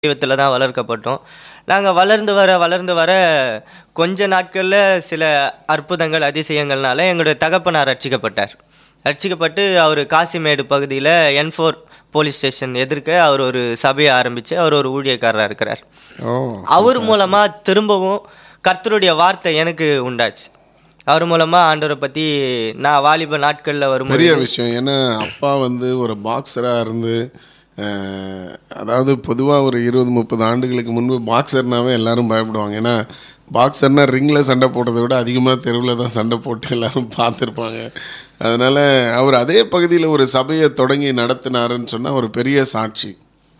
தெய்வத்தில் தான் வளர்க்கப்பட்டோம் நாங்கள் வளர்ந்து வர வளர்ந்து வர கொஞ்ச நாட்களில் சில அற்புதங்கள் அதிசயங்கள்னால எங்களுடைய தகப்பனார் ரட்சிக்கப்பட்டார் ரட்சிக்கப்பட்டு அவர் காசிமேடு பகுதியில் என் ஃபோர் போலீஸ் ஸ்டேஷன் எதிர்க்க அவர் ஒரு சபையை ஆரம்பித்து அவர் ஒரு ஊழியக்காரராக இருக்கிறார் ஓ அவர் மூலமாக திரும்பவும் கர்த்தருடைய வார்த்தை எனக்கு உண்டாச்சு அவர் மூலமாக ஆண்டவரை பற்றி நான் வாலிப நாட்களில் வரும்போது பெரிய விஷயம் ஏன்னா அப்பா வந்து ஒரு பாக்ஸராக இருந்து அஹ், அதாவது பொதுவாக ஒரு இருபது முப்பது ஆண்டுகளுக்கு முன்பு பாக்ஸர்னாவே எல்லாரும் பயப்படுவாங்க ஏன்னா பாக்ஸர்னா ரிங்கில் சண்டை போடுறதை விட அதிகமாக தெருவில் தான் சண்டை போட்டு எல்லாரும் பார்த்துருப்பாங்க அதனால் அவர் அதே பகுதியில் ஒரு சபையை தொடங்கி நடத்தினாருன்னு சொன்னால் ஒரு பெரிய சாட்சி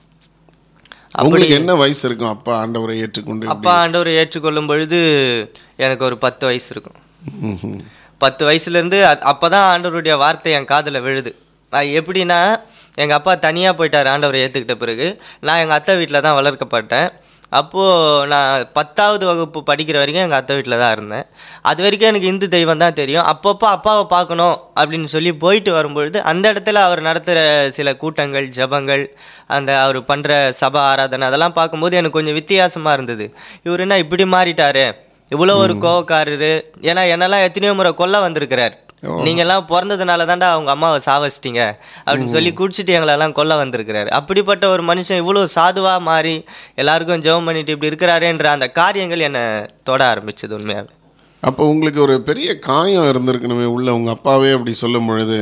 உங்களுக்கு என்ன வயசு இருக்கும் அப்பா ஆண்டவரை ஏற்றுக்கொண்டு அப்பா ஆண்டவரை ஏற்றுக்கொள்ளும் பொழுது எனக்கு ஒரு பத்து வயசு இருக்கும் ம்ஹும். பத்து வயசுலேருந்து அப்போ தான் ஆண்டவருடைய வார்த்தை என் காதில் விழுது அது எப்படின்னா எங்கள் அப்பா தனியாக போயிட்டார் ஆண்டவரை ஏற்றுக்கிட்ட பிறகு நான் எங்கள் அத்தை வீட்டில் தான் வளர்க்கப்பட்டேன் அப்போது நான் பத்தாவது வகுப்பு படிக்கிற வரைக்கும் எங்கள் அத்தை வீட்டில் தான் இருந்தேன் அது வரைக்கும் எனக்கு இந்து தெய்வம் தான் தெரியும் அப்பப்போ அப்பாவை பார்க்கணும் அப்படின்னு சொல்லி போயிட்டு வரும்பொழுது அந்த இடத்துல அவர் நடத்துகிற சில கூட்டங்கள் ஜபங்கள் அந்த அவர் பண்ணுற சபை ஆராதனை அதெல்லாம் பார்க்கும்போது எனக்கு கொஞ்சம் வித்தியாசமாக இருந்தது இவர் என்ன இப்படி மாறிட்டாரு இவ்வளோ ஒரு கோவக்காரரு ஏன்னா என்னெல்லாம் எத்தனையோ முறை கொல்ல வந்திருக்கிறார் நீங்கெல்லாம் பிறந்ததுனால தான்டா அவங்க அம்மாவை சாவச்சிட்டீங்க அப்படின்னு சொல்லி குடிச்சிட்டு எங்களெல்லாம் கொல்ல வந்திருக்கிறாரு அப்படிப்பட்ட ஒரு மனுஷன் இவ்வளோ சாதுவா மாறி எல்லாருக்கும் ஜெபம் பண்ணிட்டு இப்படி இருக்கிறாரேன்ற அந்த காரியங்கள் என்னை தொட ஆரம்பிச்சது உண்மையாகவே அப்போ உங்களுக்கு ஒரு பெரிய காயம் இருந்திருக்கணுமே உள்ள உங்கள் அப்பாவே அப்படி சொல்லும் பொழுது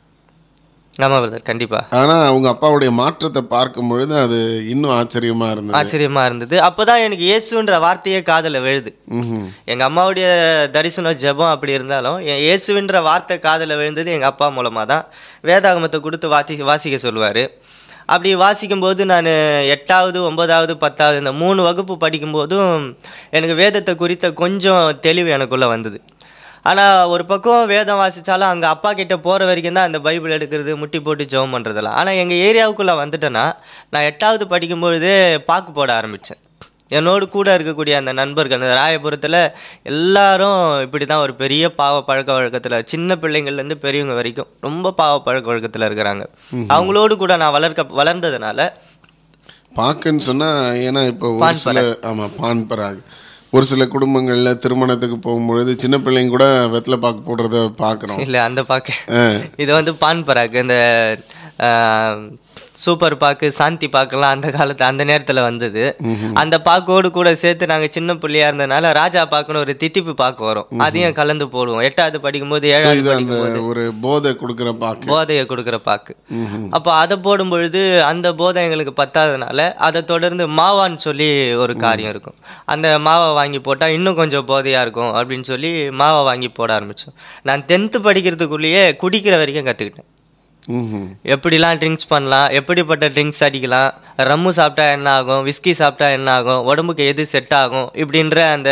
ஆமாம் பிரதர் கண்டிப்பா ஆனால் அவங்க அப்பாவுடைய மாற்றத்தை பார்க்கும் பொழுது அது இன்னும் ஆச்சரியமாக இருந்தது ஆச்சரியமா இருந்தது அப்பதான் எனக்கு இயேசுன்ற வார்த்தையே காதுல விழுது ம்ஹும். எங்க அம்மாவுடைய தரிசனம் ஜெபம் அப்படி இருந்தாலும் என் இயேசுவின்ற வார்த்தை காதுல விழுந்தது எங்க அப்பா மூலமா தான் வேதாகமத்தை கொடுத்து வாசி வாசிக்க சொல்லுவாரு அப்படி வாசிக்கும்போது நான் எட்டாவது ஒன்பதாவது பத்தாவது இந்த மூணு வகுப்பு படிக்கும்போதும் எனக்கு வேதத்தை குறித்த கொஞ்சம் தெளிவு எனக்குள்ள வந்தது ஆனால் ஒரு பக்கம் வேதம் வாசித்தாலும் அங்கே அப்பா கிட்ட போகிற வரைக்கும் தான் அந்த பைபிள் எடுக்கிறது முட்டி போட்டு ஜெபம் பண்ணுறதெல்லாம் ஆனால் எங்கள் ஏரியாவுக்குள்ளே வந்துட்டேன்னா நான் எட்டாவது படிக்கும்பொழுதே பாக்கு போட ஆரம்பித்தேன் என்னோடு கூட இருக்கக்கூடிய அந்த நண்பர்கள் அந்த ராயபுரத்தில் எல்லாரும் இப்படி தான் ஒரு பெரிய பாவ பழக்க வழக்கத்தில் சின்ன பிள்ளைங்கள்லேருந்து பெரியவங்க வரைக்கும் ரொம்ப பாவ பழக்க வழக்கத்தில் இருக்கிறாங்க அவங்களோடு கூட நான் வளர்க்க வளர்ந்ததுனால பாக்குன்னு சொன்னால் ஏன்னா இப்போ ஒரு சில ஆமாம் பான் பராக் ஒரு சில குடும்பங்களில் திருமணத்துக்கு போகும்பொழுது சின்ன பிள்ளைங்க கூட வெத்தலை பாக்கு போடுறத பார்க்குறோம் இல்லை அந்த பாக்கு இது வந்து பான் பராக்கு இந்த ஆஹ், சூப்பர் பாக்கு சாந்தி பாக்குலாம் அந்த காலத்து அந்த நேரத்தில் வந்தது அந்த பாக்கோடு கூட சேர்த்து நாங்கள் சின்ன பிள்ளையா இருந்ததுனால ராஜா பாக்குன்னு ஒரு தித்திப்பு பாக்கு வரும் அதையும் கலந்து போடுவோம் எட்டாவது படிக்கும்போது ஏழாவது இது அந்த ஒரு போதை கொடுக்குற பாக்கு போதையை கொடுக்குற பாக்கு அப்போ அதை போடும் பொழுது அந்த போதை எங்களுக்கு பத்தாதனால அதை தொடர்ந்து மாவான்னு சொல்லி ஒரு காரியம் இருக்கும் அந்த மாவை வாங்கி போட்டால் இன்னும் கொஞ்சம் போதையாக இருக்கும் அப்படின்னு சொல்லி மாவை வாங்கி போட ஆரம்பித்தோம் நான் டென்த்து படிக்கிறதுக்குள்ளேயே குடிக்கிற வரைக்கும் கற்றுக்கிட்டேன் ம்ஹும். எப்படிலாம் ட்ரிங்க்ஸ் பண்ணலாம் எப்படிப்பட்ட ட்ரிங்க்ஸ் அடிக்கலாம் ரம்மு சாப்பிட்டா என்ன ஆகும் விஸ்கி சாப்பிட்டா என்ன ஆகும் உடம்புக்கு எது செட் ஆகும் இப்படின்ற அந்த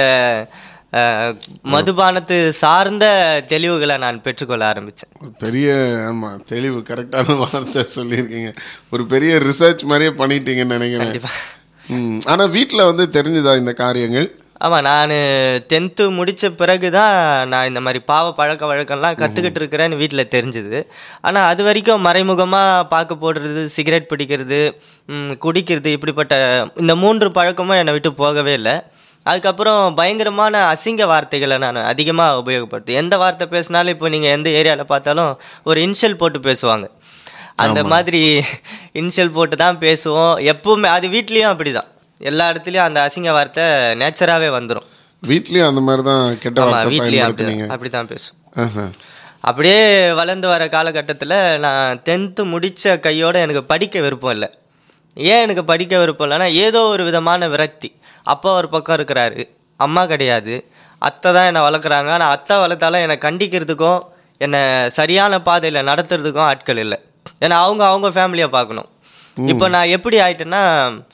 அஹ், மதுபானத்து சார்ந்த தெளிவுகளை நான் பெற்றுக்கொள்ள ஆரம்பித்தேன் ஒரு பெரிய ஆமாம் தெளிவு கரெக்டான வார்த்தை சொல்லியிருக்கீங்க ஒரு பெரிய ரிசர்ச் மாதிரியே பண்ணிட்டீங்கன்னு நினைக்கிறேன் கண்டிப்பாக ம் ஆனால் வீட்டில் வந்து தெரிஞ்சுதா இந்த காரியங்கள் ஆமாம் நான் டென்த்து முடித்த பிறகு தான் நான் இந்த மாதிரி பாவ பழக்க வழக்கம்லாம் கற்றுக்கிட்டு இருக்கிறேன்னு வீட்டில் தெரிஞ்சுது ஆனால் அது வரைக்கும் மறைமுகமாக பாக்கு போடுறது சிகரெட் பிடிக்கிறது ம், குடிக்கிறது இப்படிப்பட்ட இந்த மூன்று பழக்கமும் என்னை விட்டு போகவே இல்லை அதுக்கப்புறம் பயங்கரமான அசிங்க வார்த்தைகளை நான் அதிகமாக உபயோகப்படுத்து எந்த வார்த்தை பேசினாலும் இப்போ நீங்கள் எந்த ஏரியாவில் பார்த்தாலும் ஒரு இன்ஷியல் போட்டு பேசுவாங்க அந்த மாதிரி இன்ஷியல் போட்டு தான் பேசுவோம் எப்பவுமே அது வீட்லேயும் அப்படி தான் எல்லா இடத்துலையும் அந்த அசிங்க வார்த்தை நேச்சராகவே வந்துடும் வீட்லேயும் அந்த மாதிரி தான் கெட்ட ஆமாம் வார்த்தை வீட்லேயும் அப்படி பயன்படுத்துனீங்க அப்படி தான் பேசும் ஆஹா. அப்படியே வளர்ந்து வர காலகட்டத்தில் நான் டென்த்து முடித்த கையோட எனக்கு படிக்க விருப்பம் இல்லை ஏன் எனக்கு படிக்க விருப்பம் இல்லைன்னா ஏதோ ஒரு விதமான விரக்தி அப்பா ஒரு பக்கம் இருக்கிறாரு அம்மா கிடையாது அத்தை தான் என்னை வளர்க்குறாங்க ஆனால் அத்தை வளர்த்தாலும் என்னை கண்டிக்கிறதுக்கும் என்னை சரியான பாதையில் நடத்துறதுக்கும் ஆட்கள் இல்லை ஏன்னா அவங்க அவங்க ஃபேமிலியை பார்க்கணும் இப்போ நான் எப்படி ஆயிட்டேன்னா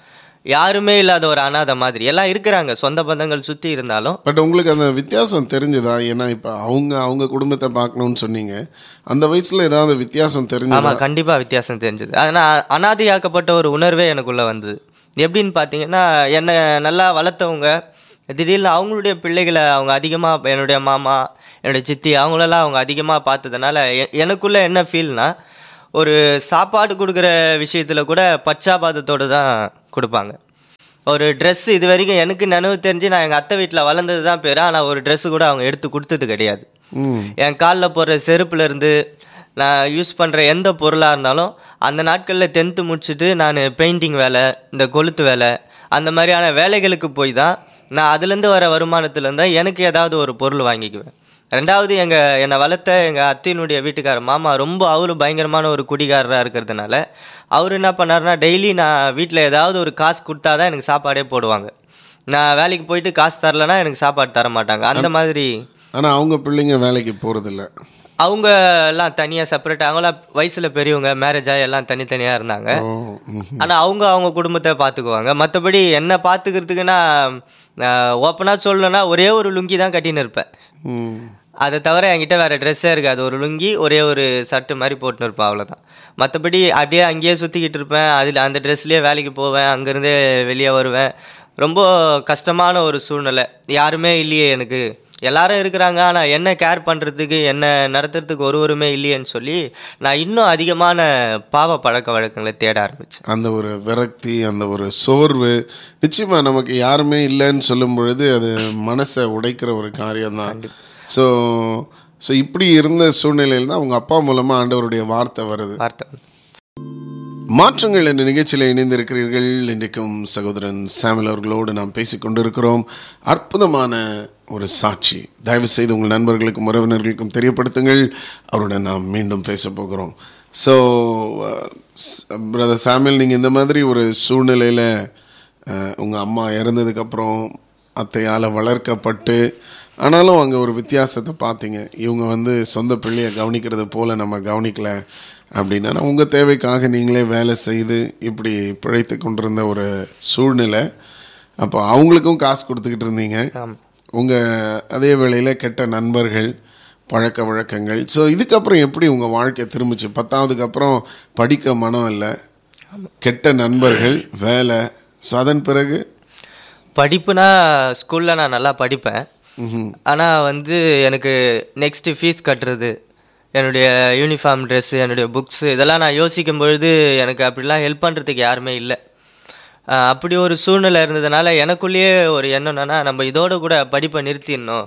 யாருமே இல்லாத ஒரு அனாதை மாதிரி எல்லாம் இருக்கிறாங்க சொந்த பந்தங்கள் சுற்றி இருந்தாலும் பட் உங்களுக்கு அந்த வித்தியாசம் தெரிஞ்சுதா ஏன்னா இப்போ அவங்க அவங்க குடும்பத்தை பார்க்கணும்னு சொன்னீங்க அந்த வயசுல ஏதாவது வித்தியாசம் தெரிஞ்சதா ஆமாம் கண்டிப்பாக வித்தியாசம் தெரிஞ்சது ஆனால் அனாதையாக்கப்பட்ட ஒரு உணர்வே எனக்குள்ளே வந்தது எப்படின்னு பார்த்தீங்கன்னா என்னை நல்லா வளர்த்தவங்க திடீர்னு அவங்களுடைய பிள்ளைகளை அவங்க அதிகமாக என்னுடைய மாமா என்னுடைய சித்தி அவங்களெல்லாம் அவங்க அதிகமாக பார்த்ததுனால எ- எனக்குள்ளே என்ன ஃபீல்னா ஒரு சாப்பாடு கொடுக்குற விஷயத்தில் கூட பச்சாபாதத்தோடு தான் கொடுப்பாங்க ஒரு Dress இது வரைக்கும் எனக்கு நினைவு தெரிஞ்சு நான் எங்கள் அத்தை வீட்டில் வளர்ந்தது தான் பேர் ஆனால் ஒரு Dress கூட அவங்க எடுத்து கொடுத்தது கிடையாது ம் என் காலில் போடுற செருப்புல இருந்து நான் யூஸ் பண்ணுற எந்த பொருளாக இருந்தாலும் அந்த நாட்களில் டென்த்து முடிச்சுட்டு நான் பெயிண்டிங் வேலை இந்த கொளுத்து வேலை அந்த மாதிரியான வேலைகளுக்கு போய் தான் நான் அதுலேருந்து வர வருமானத்துலேருந்து தான் எனக்கு ஏதாவது ஒரு பொருள் வாங்கிக்குவேன் ரெண்டாவது எங்கள் என்னை வளர்த்த எங்கள் அத்தையினுடைய வீட்டுக்காரர் மாமா ரொம்ப அவரும் பயங்கரமான ஒரு குடிகாரராக இருக்கிறதுனால அவர் என்ன பண்ணாருன்னா டெய்லி நான் வீட்டில் ஏதாவது ஒரு காசு கொடுத்தா தான் எனக்கு சாப்பாடே போடுவாங்க நான் வேலைக்கு போயிட்டு காசு தரலைன்னா எனக்கு சாப்பாடு தர மாட்டாங்க அந்த மாதிரி ஆனால் அவங்க பிள்ளைங்க வேலைக்கு போகிறதில்ல அவங்க எல்லாம் தனியாக செப்பரேட் அவங்களாம் வயசில் பெரியவங்க மேரேஜ் ஆகி எல்லாம் தனித்தனியாக இருந்தாங்க ஓ ம் ஆனால் அவங்க அவங்க குடும்பத்தை பார்த்துக்குவாங்க மற்றபடி என்னை பார்த்துக்கிறதுக்குன்னா ஓப்பனாக சொல்லணும்னா ஒரே ஒரு லுங்கி தான் கட்டின்னு இருப்பேன் ம் அதை தவிர என்கிட்ட வேறு ட்ரெஸ்ஸே இருக்காது ஒரு லுங்கி ஒரே ஒரு சர்ட்டு மாதிரி போட்டுன்னு இருப்பேன் அவ்வளோதான் மற்றபடி அப்படியே அங்கேயே சுற்றிக்கிட்டு இருப்பேன் அதில் அந்த ட்ரெஸ்லேயே வேலைக்கு போவேன் அங்கேருந்தே வெளியே வருவேன் ரொம்ப கஷ்டமான ஒரு சூழ்நிலை யாருமே இல்லையே எனக்கு எல்லாரும் இருக்கிறாங்க ஆனால் என்ன கேர் பண்ணுறதுக்கு என்ன நடத்துறதுக்கு ஒருவருமே இல்லையேன்னு சொல்லி நான் இன்னும் அதிகமான பாவ பழக்க வழக்கங்களை தேட ஆரம்பித்தேன் அந்த ஒரு விரக்தி அந்த ஒரு சோர்வு நிச்சயமாக நமக்கு யாருமே இல்லைன்னு சொல்லும் பொழுது அது மனசை உடைக்கிற ஒரு காரியம்தான் ஸோ ஸோ இப்படி இருந்த சூழ்நிலையில் தான் அவங்க அப்பா மூலமாக ஆண்டவருடைய வார்த்தை வருது வார்த்தை மாற்றங்கள் என்ற நிகழ்ச்சியில் இணைந்திருக்கிறீர்கள் இன்றைக்கும் சகோதரன் சாமுel அவர்களோடு நாம் பேசிக் கொண்டிருக்கிறோம் அற்புதமான ஒரு சாட்சி தயவு செய்து உங்கள் நண்பர்களுக்கும் உறவினர்களுக்கும் தெரியப்படுத்துங்கள் அவருடன் நாம் மீண்டும் பேச போகிறோம் ஸோ பிரதர் சாமுel நீங்கள் இந்த மாதிரி ஒரு சூழ்நிலையில் உங்கள் அம்மா இறந்ததுக்கப்புறம் அத்தையால் வளர்க்கப்பட்டு ஆனாலும் அங்கே ஒரு வித்தியாசத்தை பார்த்தீங்க இவங்க வந்து சொந்த பிள்ளையை கவனிக்கிறது போல் நம்ம கவனிக்கல அப்படின்னா உங்கள் தேவைக்காக நீங்களே வேலை செய்து இப்படி பிழைத்து கொண்டிருந்த ஒரு சூழ்நிலை அப்போ அவங்களுக்கும் காசு கொடுத்துக்கிட்டு இருந்தீங்க உங்கள் அதே வேளையில் கெட்ட நண்பர்கள் பழக்க வழக்கங்கள் ஸோ இதுக்கப்புறம் எப்படி உங்கள் வாழ்க்கை திரும்பிச்சு பத்தாவதுக்கு அப்புறம் படிக்க மனம் இல்லை கெட்ட நண்பர்கள் வேலை ஸோ அதன் பிறகு படிப்புனா ஸ்கூலில் நான் நல்லா படிப்பேன் ம்ஹும். ஆனால் வந்து எனக்கு நெக்ஸ்ட்டு ஃபீஸ் கட்டுறது என்னுடைய யூனிஃபார்ம் ட்ரெஸ்ஸு என்னுடைய புக்ஸு இதெல்லாம் நான் யோசிக்கும் பொழுது எனக்கு அப்படிலாம் ஹெல்ப் பண்ணுறதுக்கு யாருமே இல்லை ஆஹ் அப்படி ஒரு சூழ்நிலை இருந்ததுனால எனக்குள்ளேயே ஒரு எண்ணம் என்னன்னா நம்ம இதோட கூட படிப்பை நிறுத்திடணும்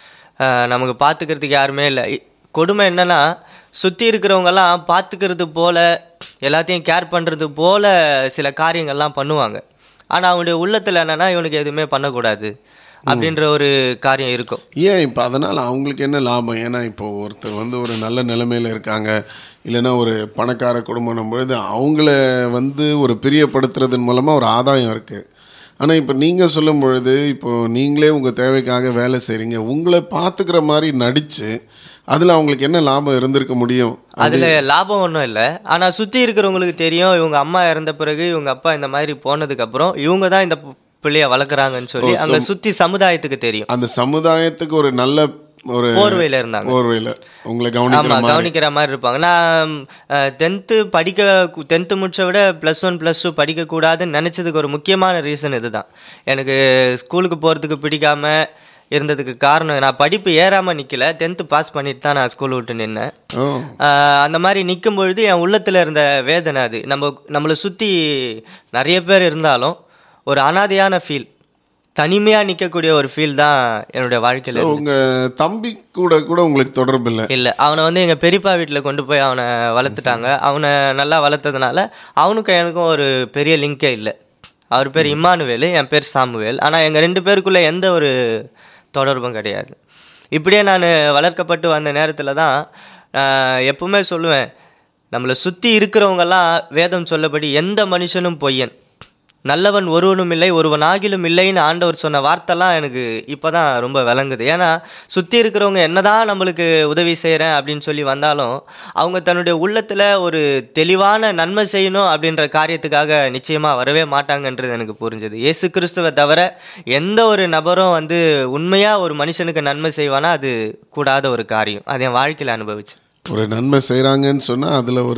ஆஹ் நமக்கு பார்த்துக்கிறதுக்கு யாருமே இல்லை இ- கொடுமை என்னன்னா சுற்றி இருக்கிறவங்கெல்லாம் பார்த்துக்கிறது போல எல்லாத்தையும் கேர் பண்ணுறது போல சில காரியங்கள்லாம் பண்ணுவாங்க ஆனால் அவனுடைய உள்ளத்தில் என்னன்னா இவனுக்கு எதுவுமே பண்ணக்கூடாது அப்படின்ற ஒரு காரியம் இருக்கும் ஏன் இப்போ அதனால் அவங்களுக்கு என்ன லாபம் ஏன்னா இப்போ ஒருத்தர் வந்து ஒரு நல்ல நிலைமையில் இருக்காங்க இல்லைன்னா ஒரு பணக்கார குடும்பம் பொழுது அவங்கள வந்து ஒரு பிரியப்படுத்துறதன் மூலமாக ஒரு ஆதாயம் இருக்குது ஆனால் இப்போ நீங்கள் சொல்லும் பொழுது இப்போ நீங்களே உங்கள் தேவைக்காக வேலை செய்கிறீங்க உங்களை பார்த்துக்கிற மாதிரி நடித்து அதில் அவங்களுக்கு என்ன லாபம் இருந்திருக்க முடியும் அதில் லாபம் ஒன்றும் இல்லை ஆனால் சுற்றி இருக்கிறவங்களுக்கு தெரியும் இவங்க அம்மா இறந்த பிறகு இவங்க அப்பா இந்த மாதிரி போனதுக்கப்புறம் இவங்க தான் இந்த பு- பிள்ளைய வளர்க்குறாங்கன்னு சொல்லி அங்கே சுற்றி சமுதாயத்துக்கு தெரியும் அந்த சமுதாயத்துக்கு ஒரு நல்ல ஒரு போர்வையில் இருந்தாங்க போர்வையில் உங்களை கவனிக்கிற ஆமாம் கவனிக்கிற மாதிரி இருப்பாங்க நான் டென்த்து படிக்க டென்த்து முடிச்ச விட ப்ளஸ் ஒன் ப்ளஸ் டூ படிக்கக்கூடாதுன்னு நினச்சதுக்கு ஒரு முக்கியமான ரீசன் இதுதான் எனக்கு ஸ்கூலுக்கு போகிறதுக்கு பிடிக்காம இருந்ததுக்கு காரணம் நான் படிப்பு ஏறாமல் நிற்கல டென்த்து பாஸ் பண்ணிட்டு தான் நான் ஸ்கூல் விட்டு நின்னேன் ஓ ஆஹ் அந்த மாதிரி நிற்கும் பொழுது என் உள்ளத்தில் இருந்த வேதனை அது நம்ம நம்மளை சுற்றி நிறைய பேர் இருந்தாலும் ஒரு அனாதையான ஃபீல் தனிமையாக நிற்கக்கூடிய ஒரு ஃபீல் தான் என்னுடைய வாழ்க்கையில் ஸோ உங்கள் தம்பி கூட கூட உங்களுக்கு தொடர்பு இல்லை இல்லை அவனை வந்து எங்கள் பெரியப்பா வீட்டில் கொண்டு போய் அவனை வளர்த்துட்டாங்க அவனை நல்லா வளர்த்ததுனால அவனுக்கும் எனக்கும் ஒரு பெரிய லிங்கே இல்லை அவர் பேர் இம்மானுவேல் என் பேர் சாமுவேல் ஆனால் எங்கள் ரெண்டு பேருக்குள்ளே எந்த ஒரு தொடர்பும் கிடையாது இப்படியே நான் வளர்க்கப்பட்டு வந்த நேரத்தில் தான் ஆஹ், எப்பவுமே சொல்லுவேன் நம்மளை சுற்றி இருக்கிறவங்கெல்லாம் வேதம் சொல்லபடி எந்த மனுஷனும் பொய்யன் நல்லவன் ஒருவனும் இல்லை ஒருவன் ஆகிலும் இல்லைன்னு ஆண்டவர் சொன்ன வார்த்தைலாம் எனக்கு இப்போ தான் ரொம்ப விளங்குது ஏன்னா சுற்றி இருக்கிறவங்க என்னதான் நம்மளுக்கு உதவி செய்கிறேன் அப்படின்னு சொல்லி வந்தாலும் அவங்க தன்னுடைய உள்ளத்தில் ஒரு தெளிவான நன்மை செய்யணும் அப்படின்ற காரியத்துக்காக நிச்சயமாக வரவே மாட்டாங்கன்றது எனக்கு புரிஞ்சது இயேசு கிறிஸ்துவை தவிர எந்த ஒரு நபரும் வந்து உண்மையாக ஒரு மனுஷனுக்கு நன்மை செய்வானா அது கூடாத ஒரு காரியம் அது என் வாழ்க்கையில் அனுபவிச்சு ஒரு நன்மை செய்கிறாங்கன்னு சொன்னால் அதில் ஒரு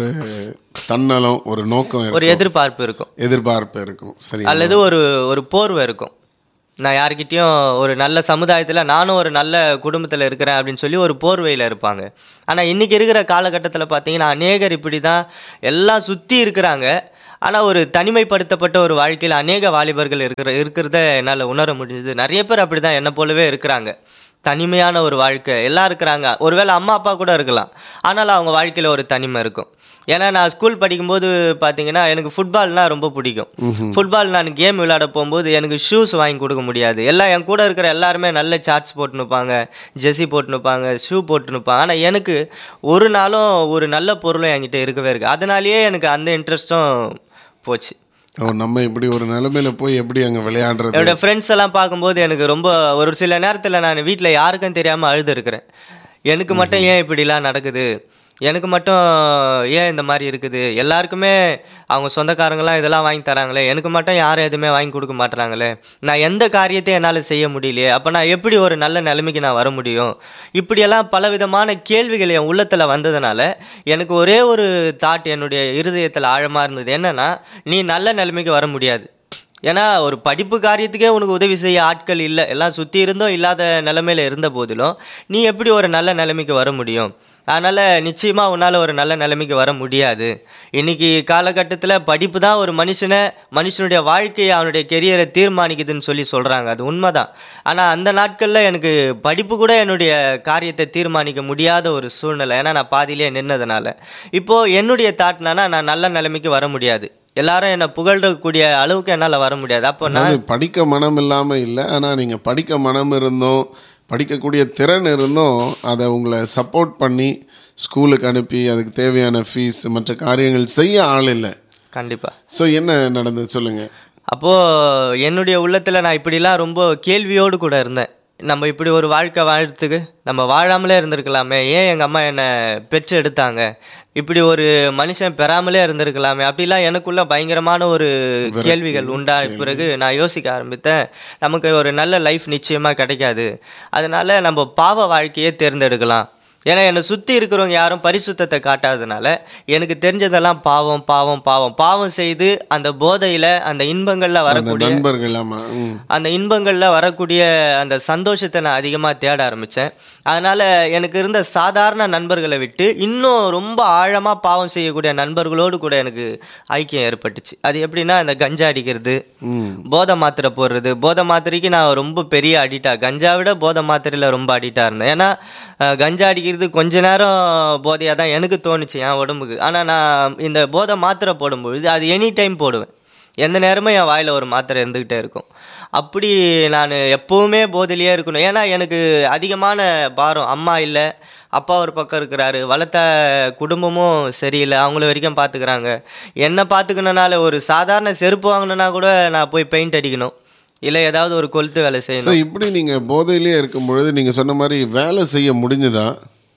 தன்னலம் ஒரு நோக்கம் ஒரு இருக்கும் எதிர்பார்ப்பு இருக்கும் எதிர்பார்ப்பு இருக்கும் சரி அல்லது ஒரு ஒரு போர்வை இருக்கும் நான் யார்கிட்டயும் ஒரு நல்ல சமுதாயத்தில் நானும் ஒரு நல்ல குடும்பத்தில் இருக்கிறேன் அப்படின்னு சொல்லி ஒரு போர்வையில் இருப்பாங்க ஆனால் இன்றைக்கி இருக்கிற காலகட்டத்தில் பார்த்தீங்கன்னா அநேகர் இப்படி தான் எல்லாம் சுற்றி இருக்கிறாங்க ஆனால் ஒரு தனிமைப்படுத்தப்பட்ட ஒரு வாழ்க்கையில் அநேக வாலிபர்கள் இருக்கிற இருக்கிறத என்னால் உணர முடிஞ்சது நிறைய பேர் அப்படி தான் என்னை போலவே இருக்கிறாங்க தனிமையான ஒரு வாழ்க்கை எல்லாம் இருக்கிறாங்க ஒருவேளை அம்மா அப்பா கூட இருக்கலாம் ஆனாலும் அவங்க வாழ்க்கையில் ஒரு தனிமை இருக்கும் ஏன்னா நான் ஸ்கூல் படிக்கும்போது பார்த்தீங்கன்னா எனக்கு ஃபுட்பால்னால் ரொம்ப பிடிக்கும் ஃபுட்பால் நான் கேம் விளையாட போகும்போது எனக்கு ஷூஸ் வாங்கி கொடுக்க முடியாது எல்லாம் என் கூட இருக்கிற எல்லாருமே நல்ல சார்ட்ஸ் போட்டு நிற்பாங்க ஜெர்சி போட்டு நிற்பாங்க ஷூ போட்டு நிற்பாங்க ஆனால் எனக்கு ஒரு நாளும் ஒரு நல்ல பொருளும் என்கிட்ட இருக்கவே இருக்கு அதனாலேயே எனக்கு அந்த இன்ட்ரெஸ்ட்டும் போச்சு ஓ நம்ம இப்படி ஒரு நிலைமையில போய் எப்படி அங்க விளையாடுறது என்னோட ஃப்ரெண்ட்ஸ் எல்லாம் பார்க்கும்போது எனக்கு ரொம்ப ஒரு சில நேரத்தில் நான் வீட்டில் யாருக்கும் தெரியாமல் அழுது இருக்கிறேன் எனக்கு மட்டும் ஏன் இப்படிலாம் நடக்குது எனக்கு மட்டும் ஏன் இந்த மாதிரி இருக்குது எல்லாருக்குமே அவங்க சொந்தக்காரங்களாம் இதெல்லாம் வாங்கி தராங்களே எனக்கு மட்டும் யாரும் எதுவுமே வாங்கி கொடுக்க மாட்டுறாங்களே நான் எந்த காரியத்தையும் என்னால் செய்ய முடியலையே அப்போ நான் எப்படி ஒரு நல்ல நிலைமைக்கு நான் வர முடியும் இப்படியெல்லாம் பலவிதமான கேள்விகள் என் உள்ளத்தில் வந்ததுனால எனக்கு ஒரே ஒரு தாட் என்னுடைய இருதயத்தில் ஆழமாக இருந்தது என்னன்னா நீ நல்ல நிலைமைக்கு வர முடியாது ஏன்னா ஒரு படிப்பு காரியத்துக்கே உனக்கு உதவி செய்ய ஆட்கள் இல்லை எல்லாம் சுற்றி இருந்தும் இல்லாத நிலைமையில இருந்த போதிலும் நீ எப்படி ஒரு நல்ல நிலைமைக்கு வர முடியும் அதனால் நிச்சயமாக உன்னால் ஒரு நல்ல நிலைமைக்கு வர முடியாது இன்னைக்கு காலகட்டத்தில் படிப்பு தான் ஒரு மனுஷனை மனுஷனுடைய வாழ்க்கையை அவனுடைய கெரியரை தீர்மானிக்குதுன்னு சொல்லி சொல்கிறாங்க அது உண்மைதான் ஆனால் அந்த நாட்களில் எனக்கு படிப்பு கூட என்னுடைய காரியத்தை தீர்மானிக்க முடியாத ஒரு சூழ்நிலை ஏன்னா நான் பாதியிலே நின்னதுனால இப்போது என்னுடைய தாட்னானா நான் நல்ல நிலைமைக்கு வர முடியாது எல்லாரும் என்னை புகழக்கூடிய அளவுக்கு என்னால் வர முடியாது அப்போ நான் அதாவது படிக்க மனம் இல்லாம இல்லை ஆனா நீங்க படிக்க மனம் இருந்தும் படிக்கக்கூடிய திறன் இருந்தும் அதை உங்களை சப்போர்ட் பண்ணி ஸ்கூலுக்கு அனுப்பி அதுக்கு தேவையான ஃபீஸ் மற்ற காரியங்கள் செய்ய ஆள் இல்லை கண்டிப்பாக ஸோ என்ன நடந்தது சொல்லுங்க அப்போது என்னுடைய உள்ளத்தில் நான் இப்படிலாம் ரொம்ப கேள்வியோடு கூட இருந்தேன் நம்ம இப்படி ஒரு வாழ்க்கை வாழ்றதுக்கு நம்ம வாழாமலே இருந்திருக்கலாமே ஏன் எங்கள் அம்மா என்னை பெற்று எடுத்தாங்க இப்படி ஒரு மனுஷன் பெறாமலே இருந்திருக்கலாமே அப்படிலாம் எனக்குள்ள பயங்கரமான ஒரு கேள்விகள் உண்டா பிறகு நான் யோசிக்க ஆரம்பித்தேன் நமக்கு ஒரு நல்ல லைஃப் நிச்சயமாக கிடைக்காது அதனால நம்ம பாவ வாழ்க்கையே தேர்ந்தெடுக்கலாம் ஏன்னா என்னை சுற்றி இருக்கிறவங்க யாரும் பரிசுத்தத்தை காட்டாததுனால எனக்கு தெரிஞ்சதெல்லாம் பாவம் பாவம் பாவம் பாவம் செய்து அந்த போதையில் அந்த இன்பங்களில் அந்த வரக்கூடிய நண்பர்கள் ஆமா ம். அந்த இன்பங்களில் வரக்கூடிய அந்த சந்தோஷத்தை நான் அதிகமாக தேட ஆரம்பித்தேன் அதனால் எனக்கு இருந்த சாதாரண நண்பர்களை விட்டு இன்னும் ரொம்ப ஆழமாக பாவம் செய்யக்கூடிய நண்பர்களோடு கூட எனக்கு ஐக்கியம் ஏற்பட்டுச்சு அது எப்படின்னா இந்த கஞ்சா அடிக்கிறது ம். போதை மாத்திரை போடுறது போதை மாத்திரைக்கு நான் ரொம்ப பெரிய அடிக்டா கஞ்சா விட போதை மாத்திரையில் ரொம்ப அடிக்டாக இருந்தேன் ஏன்னா அஹ், கஞ்சா அடிக்கிறது கொஞ்ச நேரம் போதையாக தான் எனக்கு தோணுச்சு என் உடம்புக்கு ஆனால் நான் இந்த போதை மாத்திரை போடும்பொழுது அது எனி டைம் போடுவேன் எந்த நேரமும் என் வாயில் ஒரு மாத்திரை இருந்துக்கிட்டே இருக்கும் அப்படி நான் எப்போவுமே போதையிலேயே இருக்கணும் ஏன்னா எனக்கு அதிகமான பாரம் அம்மா இல்லை அப்பா ஒரு பக்கம் இருக்கிறாரு வளர்த்த குடும்பமும் சரியில்லை அவங்கள வரைக்கும் பார்த்துக்கிறாங்க என்ன பார்த்துக்கணுனால ஒரு சாதாரண செருப்பு வாங்கணுன்னா கூட நான் போய் பெயிண்ட் அடிக்கணும் இல்லை ஏதாவது ஒரு கொளுத்து வேலை ஸோ செய்யணும் இப்படி நீங்க போதையிலேயே இருக்கும் பொழுது நீங்க சொன்ன மாதிரி வேலை செய்ய முடிஞ்சுதா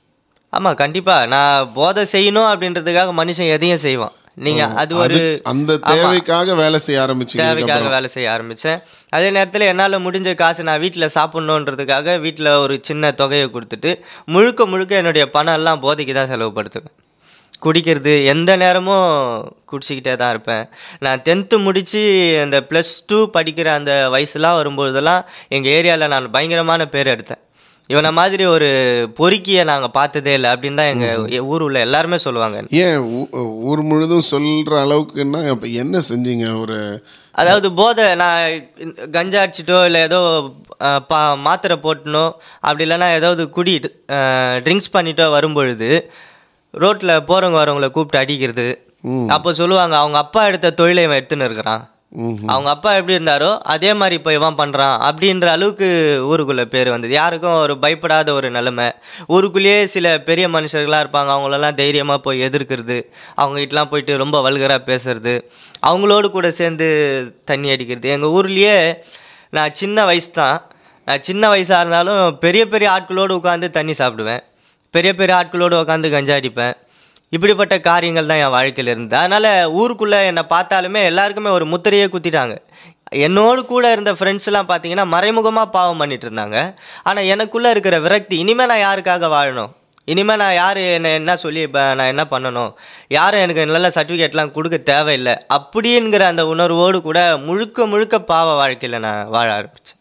ஆமாம் கண்டிப்பாக நான் போதை செய்யணும் அப்படின்றதுக்காக மனுஷன் எதையும் செய்வான் நீங்கள் அது ஒரு அது- அந்த தேவைக்காக வேலை செய்ய ஆரம்பிச்சீங்க தேவைக்காக வேலை செய்ய ஆரம்பித்தேன் அதே நேரத்தில் என்னால் முடிஞ்ச காசு நான் வீட்டில் சாப்பிட்ணுன்றதுக்காக வீட்டில் ஒரு சின்ன தொகையை கொடுத்துட்டு முழுக்க முழுக்க என்னுடைய பணம் எல்லாம் போதைக்கு தான் செலவுப்படுத்துவேன் குடிக்கிறது எந்த நேரமும் குடிச்சிக்கிட்டே தான் இருப்பேன் நான் டென்த்து முடித்து அந்த ப்ளஸ் டூ படிக்கிற அந்த வயசுலாம் வரும்போதெல்லாம் எங்கள் ஏரியாவில் நான் பயங்கரமான பேர் எடுத்தேன் இவனை மாதிரி ஒரு பொறுக்கியை நாங்கள் பார்த்ததே இல்லை அப்படின்னு தான் எங்கள் ஊர் உள்ள எல்லாருமே சொல்லுவாங்க ஏன் ஊ- ஊர் முழுதும் சொல்ற அளவுக்குன்னா அப்ப என்ன செஞ்சீங்க ஒரு அதாவது போதை நான் இந்த கஞ்சா அடிச்சிட்டோ இல்லை ஏதோ அஹ், பா மாத்திரை போட்டனோ அப்படி இல்லைன்னா ஏதாவது குடி ட்ரிங்க்ஸ் பண்ணிட்டோ வரும்பொழுது ரோட்டில் போகிறவங்க வரவங்கள கூப்பிட்டு அடிக்கிறது அப்போ சொல்லுவாங்க அவங்க அப்பா எடுத்த தொழிலை இவன் எடுத்துன்னு இருக்கிறான் ம். அவங்க அப்பா எப்படி இருந்தாரோ அதே மாதிரி இப்போ இவன் பண்ணுறான் அப்படின்ற அளவுக்கு ஊருக்குள்ளே பேர் வந்தது யாருக்கும் ஒரு பயப்படாத ஒரு நிலைமை ஊருக்குள்ளேயே சில பெரிய மனுஷர்களாக இருப்பாங்க அவங்களெல்லாம் தைரியமாக போய் எதிர்க்கிறது அவங்ககிட்டலாம் போயிட்டு ரொம்ப வல்கராக பேசுறது அவங்களோடு கூட சேர்ந்து தண்ணி அடிக்கிறது எங்கள் ஊர்லேயே நான் சின்ன வயசு தான் நான் சின்ன வயசாக இருந்தாலும் பெரிய பெரிய ஆட்களோடு உட்காந்து தண்ணி சாப்பிடுவேன் பெரிய பெரிய ஆட்களோடு உட்காந்து கஞ்சா அடிப்பேன் இப்படிப்பட்ட காரியங்கள் தான் என் வாழ்க்கையில் இருந்தது அதனால் ஊருக்குள்ளே என்னை பார்த்தாலுமே எல்லாருக்குமே ஒரு முத்திரையே குத்திட்டாங்க என்னோடு கூட இருந்த ஃப்ரெண்ட்ஸ்லாம் பார்த்தீங்கன்னா மறைமுகமாக பாவம் பண்ணிட்டு இருந்தாங்க ஆனால் எனக்குள்ளே இருக்கிற விரக்தி இனிமேல் நான் யாருக்காக வாழணும் இனிமேல் நான் யார் என்ன என்ன சொல்லி இப்போ நான் என்ன பண்ணணும் யாரும் எனக்கு நல்ல சர்டிஃபிகேட்லாம் கொடுக்க தேவையில்லை அப்படிங்கிற அந்த உணர்வோடு கூட முழுக்க முழுக்க பாவ வாழ்க்கையில் நான் வாழ ஆரம்பித்தேன்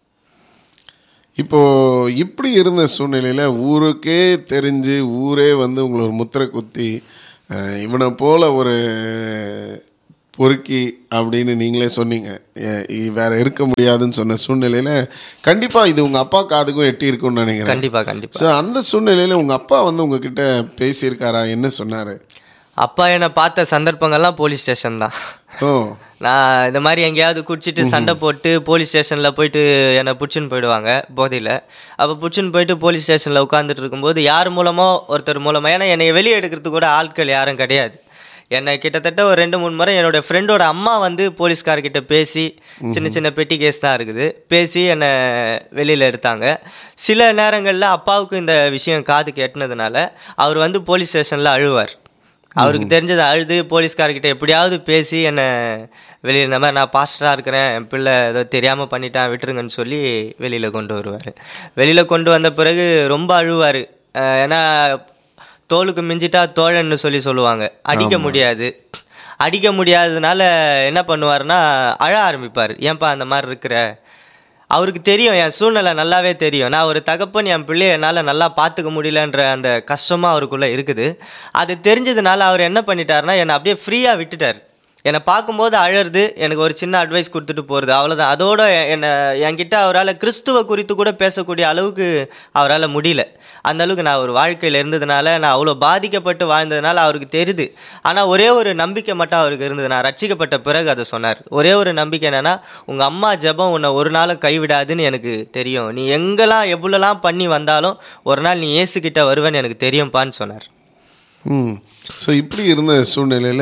இப்போ இப்படி இருந்த சூழ்நிலையில ஊருக்கே தெரிஞ்சு ஊரே வந்து உங்களை ஒரு முத்திரை குத்தி அஹ், இவனை போல ஒரு பொறுக்கி அப்படின்னு நீங்களே சொன்னீங்க எ- இ- வேற இருக்க முடியாதுன்னு சொன்ன சூழ்நிலையில கண்டிப்பா இது உங்க அப்பா காதுக்கும் எட்டி இருக்கும்னு நினைக்கிறேன் கண்டிப்பாக கண்டிப்பாக ஸோ அந்த சூழ்நிலையில உங்க அப்பா வந்து உங்ககிட்ட பேசியிருக்காரா என்ன சொன்னாரு அப்பா என்னை பார்த்த சந்தர்ப்பங்கள்லாம் போலீஸ் ஸ்டேஷன் தான் ஓ நான் இந்த மாதிரி எங்கேயாவது குடிச்சிட்டு சண்டை போட்டு போலீஸ் ஸ்டேஷனில் போயிட்டு என்னை பிடிச்சின்னு போயிடுவாங்க போதையில் அப்போ பிடிச்சின்னு போயிட்டு போலீஸ் ஸ்டேஷனில் உட்காந்துட்டு இருக்கும்போது யார் மூலமோ ஒருத்தர் மூலமாக ஏன்னா என்னை வெளியே எடுக்கிறதுக்கு கூட ஆட்கள் யாரும் கிடையாது என்னை கிட்டத்தட்ட ஒரு ரெண்டு மூணு முறை என்னோட ஃப்ரெண்டோட அம்மா வந்து போலீஸ்கார்கிட்ட பேசி சின்ன சின்ன பெட்டி கேஸ் தான் இருக்குது பேசி என்னை வெளியில் எடுத்தாங்க சில நேரங்களில் அப்பாவுக்கு இந்த விஷயம் காது கேட்டினதுனால அவர் வந்து போலீஸ் ஸ்டேஷனில் அழுவார் அவருக்கு தெரிஞ்சதை அழுது போலீஸ்காரர்கிட்ட எப்படியாவது பேசி என்னை வெளியே இந்த மாதிரி நான் பாஸ்டராக இருக்கிறேன் என் பிள்ளை ஏதோ தெரியாமல் பண்ணிட்டான் விட்டுருங்கன்னு சொல்லி வெளியில் கொண்டு வருவார் வெளியில் கொண்டு வந்த பிறகு ரொம்ப அழுவார் ஏன்னா தோலுக்கு மிஞ்சிட்டா தோழன்னு சொல்லி சொல்லுவாங்க அடிக்க முடியாது அடிக்க முடியாததுனால என்ன பண்ணுவாருன்னா அழ ஆரம்பிப்பார் ஏன்பா அந்த மாதிரி இருக்கிற அவருக்கு தெரியும் என் சூழ்நிலை நல்லாவே தெரியும் நான் ஒரு தகப்பன் என் பிள்ளைய என்னால் நல்லா பார்த்துக்க முடியலன்ற அந்த கஷ்டமாக அவருக்குள்ளே இருக்குது அது தெரிஞ்சதுனால அவர் என்ன பண்ணிட்டாருன்னா என்னை அப்படியே ஃப்ரீயாக விட்டுட்டார் என்னை பார்க்கும்போது அழறது எனக்கு ஒரு சின்ன அட்வைஸ் கொடுத்துட்டு போகிறது அவ்வளோதான் அதோட என்னை என்கிட்ட அவரால் கிறிஸ்துவ குறித்து கூட பேசக்கூடிய அளவுக்கு அவரால் முடியல அந்த அளவுக்கு நான் ஒரு வாழ்க்கையில் இருந்ததுனால நான் அவ்வளோ பாதிக்கப்பட்டு வாழ்ந்ததுனால அவருக்கு தெரியுது ஆனால் ஒரே ஒரு நம்பிக்கை மட்டும் அவருக்கு இருந்தது நான் ரட்சிக்கப்பட்ட பிறகு அதை சொன்னார் ஒரே ஒரு நம்பிக்கை என்னென்னா உங்கள் அம்மா ஜெபம் உன்னை ஒரு நாளும் கைவிடாதுன்னு எனக்கு தெரியும் நீ எங்கெல்லாம் எவ்வளோலாம் பண்ணி வந்தாலும் ஒரு நாள் நீ இயேசுக்கிட்ட வருவேன்னு எனக்கு தெரியும்ப்பான்னு சொன்னார் ம் ஸோ இப்படி இருந்த சூழ்நிலையில்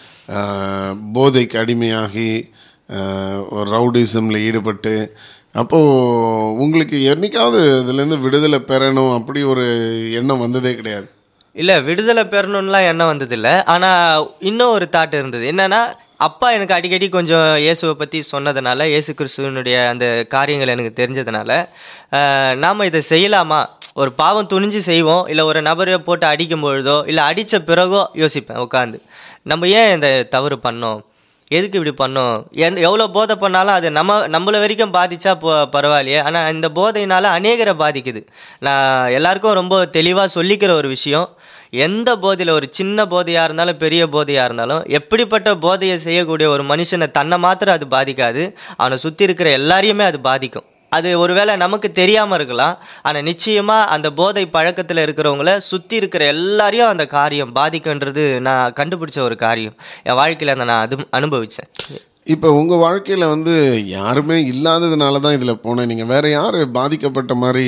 போதைக்கு அடிமையாகி ஆஹ், ஒரு ரவுடிசமில் ஈடுபட்டு அப்போது உங்களுக்கு என்னைக்காவது இதுலேருந்து விடுதலை பெறணும் அப்படி ஒரு எண்ணம் வந்ததே கிடையாது இல்லை விடுதலை பெறணும்லாம் எண்ணம் வந்ததில்லை ஆனால் இன்னும் ஒரு தாட் இருந்தது என்னன்னா அப்பா எனக்கு அடிக்கடி கொஞ்சம் இயேசுவை பற்றி சொன்னதுனால இயேசு கிறிஸ்துவனுடைய அந்த காரியங்கள் எனக்கு தெரிஞ்சதுனால நாம் இதை செய்யலாமா ஒரு பாவம் துணிஞ்சு செய்வோம் இல்லை ஒரு நபரை போட்டு அடிக்கும் பொழுதோ இல்லை அடித்த பிறகோ யோசிப்பேன் உட்காந்து நம்ம ஏன் இந்த தவறு பண்ணோம் எதுக்கு இப்படி பண்ணோம் எந்த எவ்வளோ போதை பண்ணாலும் அது நம்ம நம்மளை வரைக்கும் பாதிச்சா போ பரவாயில்லையே ஆனால் இந்த போதையினால அநேகரை பாதிக்குது நான் எல்லாருக்கும் ரொம்ப தெளிவாக சொல்லிக்கிற ஒரு விஷயம் எந்த போதையில் ஒரு சின்ன போதையாக இருந்தாலும் பெரிய போதையாக இருந்தாலும் எப்படிப்பட்ட போதையை செய்யக்கூடிய ஒரு மனுஷனை தன்னை மாத்திரம் அது பாதிக்காது அவனை சுற்றி இருக்கிற எல்லாரையுமே அது பாதிக்கும் அது ஒருவேளை நமக்கு தெரியாமல் இருக்கலாம் ஆனால் நிச்சயமாக அந்த போதை பழக்கத்தில் இருக்கிறவங்கள சுற்றி இருக்கிற எல்லாரையும் அந்த காரியம் பாதிக்குன்றது நான் கண்டுபிடிச்ச ஒரு காரியம் என் வாழ்க்கையில் அந்த நான் அது அனுபவித்தேன் இப்போ உங்கள் வாழ்க்கையில் வந்து யாருமே இல்லாததுனால தான் இதில் போனேன் நீங்கள் வேறு யார் பாதிக்கப்பட்ட மாதிரி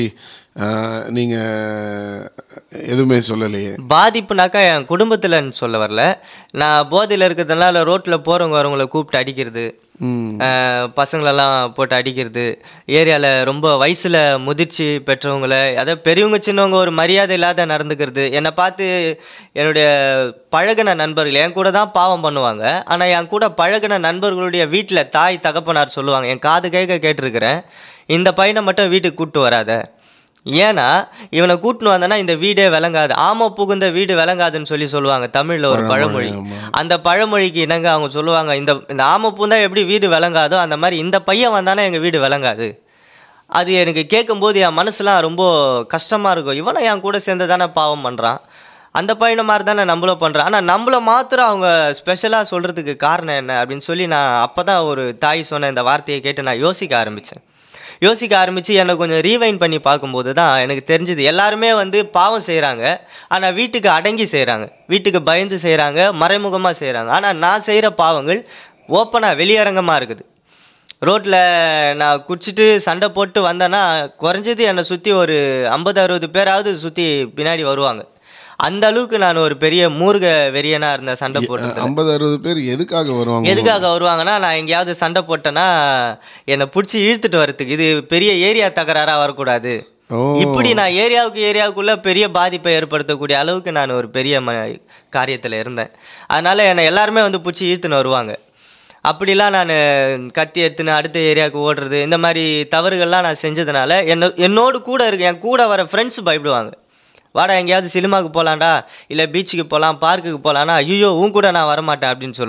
நீங்கள் எதுவுமே சொல்லலையே பாதிப்புனாக்கா என் குடும்பத்தில்னு சொல்ல வரல நான் போதையில் இருக்கிறதுனால ரோட்டில் போகிறவங்க வரவங்கள கூப்பிட்டு அடிக்கிறது ம் அஹ், பசங்களெல்லாம் போட்டு அடிக்கிறது ஏரியாவில் ரொம்ப வயசில் முதிர்ச்சி பெற்றவங்கள அதாவது பெரியவங்க சின்னவங்க ஒரு மரியாதை இல்லாத நடந்துக்கிறது என்னை பார்த்து என்னுடைய பழகின நண்பர்கள் என் கூட தான் பாவம் பண்ணுவாங்க ஆனால் என் கூட பழகின நண்பர்களுடைய வீட்டில் தாய் தகப்பனார் சொல்லுவாங்க என் காது கேட்க கேட்டிருக்கிறேன் இந்த பையனை மட்டும் வீட்டுக்கு கூப்பிட்டு வராத ஏன்னா இவனை கூட்டின்னு வந்தனா இந்த வீடே விளங்காது ஆம புகுந்த வீடு விளங்காதுன்னு சொல்லி சொல்லுவாங்க தமிழில் ஒரு பழமொழி அந்த பழமொழிக்கு இணங்க அவங்க சொல்லுவாங்க இந்த இந்த ஆம பூந்தா எப்படி வீடு விளங்காதோ அந்த மாதிரி இந்த பையன் வந்தானா எங்கள் வீடு விளங்காது அது எனக்கு கேட்கும்போது என் மனசுலாம் ரொம்ப கஷ்டமாக இருக்கும் இவனை என் கூட சேர்ந்து தானே பாவம் பண்ணுறான் அந்த பையனை மாதிரி தானே நம்மளும் பண்ணுறான் ஆனால் நம்மளை மாத்திரம் அவங்க ஸ்பெஷலாக சொல்கிறதுக்கு காரணம் என்ன அப்படின்னு சொல்லி நான் அப்போ தான் ஒரு தாய் சொன்ன இந்த வார்த்தையை கேட்டு நான் யோசிக்க ஆரம்பித்தேன் யோசிக்க ஆரம்பித்து என்னை கொஞ்சம் ரீவைண்ட் பண்ணி பார்க்கும்போது தான் எனக்கு தெரிஞ்சுது எல்லாருமே வந்து பாவம் செய்கிறாங்க ஆனால் வீட்டுக்கு அடங்கி செய்கிறாங்க வீட்டுக்கு பயந்து செய்கிறாங்க மறைமுகமாக செய்கிறாங்க ஆனால் நான் செய்கிற பாவங்கள் ஓப்பனாக வெளியரங்கமாக இருக்குது ரோட்டில் நான் குடிச்சிட்டு சண்டை போட்டு வந்தேன்னா குறைஞ்சது என்னை சுற்றி ஒரு ஐம்பது அறுபது பேராவது சுற்றி பின்னாடி வருவாங்க அந்த அளவுக்கு நான் ஒரு பெரிய மூர்க வெறியனாக இருந்தேன் சண்டை போட்டு ஐம்பது அறுபது பேர் எதுக்காக வருவாங்க எதுக்காக வருவாங்கன்னா நான் எங்கேயாவது சண்டை போட்டேன்னா என்னை பிடிச்சி இழுத்துட்டு வரதுக்கு இது பெரிய ஏரியா தகராறாக வரக்கூடாது ஓ இப்படி நான் ஏரியாவுக்கு ஏரியாவுக்குள்ள பெரிய பாதிப்பை ஏற்படுத்தக்கூடிய அளவுக்கு நான் ஒரு பெரிய ம காரியத்தில் இருந்தேன் அதனால என்னை எல்லாருமே வந்து பிடிச்சி இழுத்துன்னு வருவாங்க அப்படிலாம் நான் கத்தி எடுத்துன்னு அடுத்த ஏரியாவுக்கு ஓடுறது இந்த மாதிரி தவறுகள்லாம் நான் செஞ்சதுனால என்ன என்னோடு கூட இருக்க என் கூட வர ஃப்ரெண்ட்ஸ் பயப்படுவாங்க வாடா எங்கேயாவது சினிமாவுக்கு போகலாம்டா இல்லை பீச்சுக்கு போகலாம் பார்க்குக்கு போகலான்னா ஐயோ உன் கூட நான் வரமாட்டேன் அப்படின்னு சொல்லுவாங்க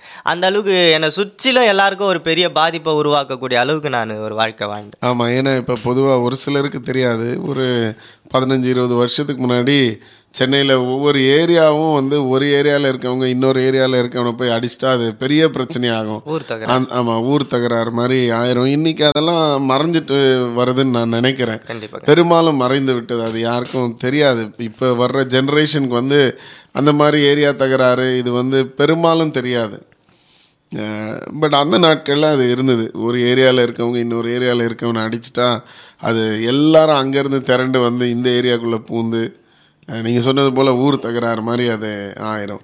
அந்த அளவுக்கு என்னை சுற்றிலும் எல்லாருக்கும் ஒரு பெரிய பாதிப்பை உருவாக்கக்கூடிய அளவுக்கு நான் ஒரு வாழ்க்கை வாழ்ந்தேன் ஆமாம் ஏன்னா இப்போ பொதுவாக ஒரு சிலருக்கு தெரியாது ஒரு பதினஞ்சு இருபது வருஷத்துக்கு முன்னாடி சென்னையில் ஒவ்வொரு ஏரியாவும் வந்து ஒரு ஏரியாவில் இருக்கவங்க இன்னொரு ஏரியாவில் இருக்கவனை போய் அடிச்சிட்டா அது பெரிய பிரச்சனையாகும் ஊர் தகர ஆமாம் ஊர் தகராறு மாதிரி ஆயிரும் இன்னைக்கு அதெல்லாம் மறைஞ்சிட்டு வருதுன்னு நான் நினைக்கிறேன் கண்டிப்பாக பெரும்பாலும் மறைந்து விட்டது அது யாருக்கும் தெரியாது இப்போ வர்ற ஜென்ரேஷனுக்கு வந்து அந்த மாதிரி ஏரியா தகராறு இது வந்து பெரும்பாலும் தெரியாது பட் அந்த நாட்களில் அது இருந்தது ஒரு ஏரியாவில் இருக்கவங்க இன்னொரு ஏரியாவில் இருக்கவனை அடிச்சிட்டா அது எல்லாரும் அங்கேருந்து திரண்டு வந்து இந்த ஏரியாக்குள்ளே பூந்து நீங்கள் சொன்னது போல் ஊர் தகராறு மாதிரி அது ஆயிரும்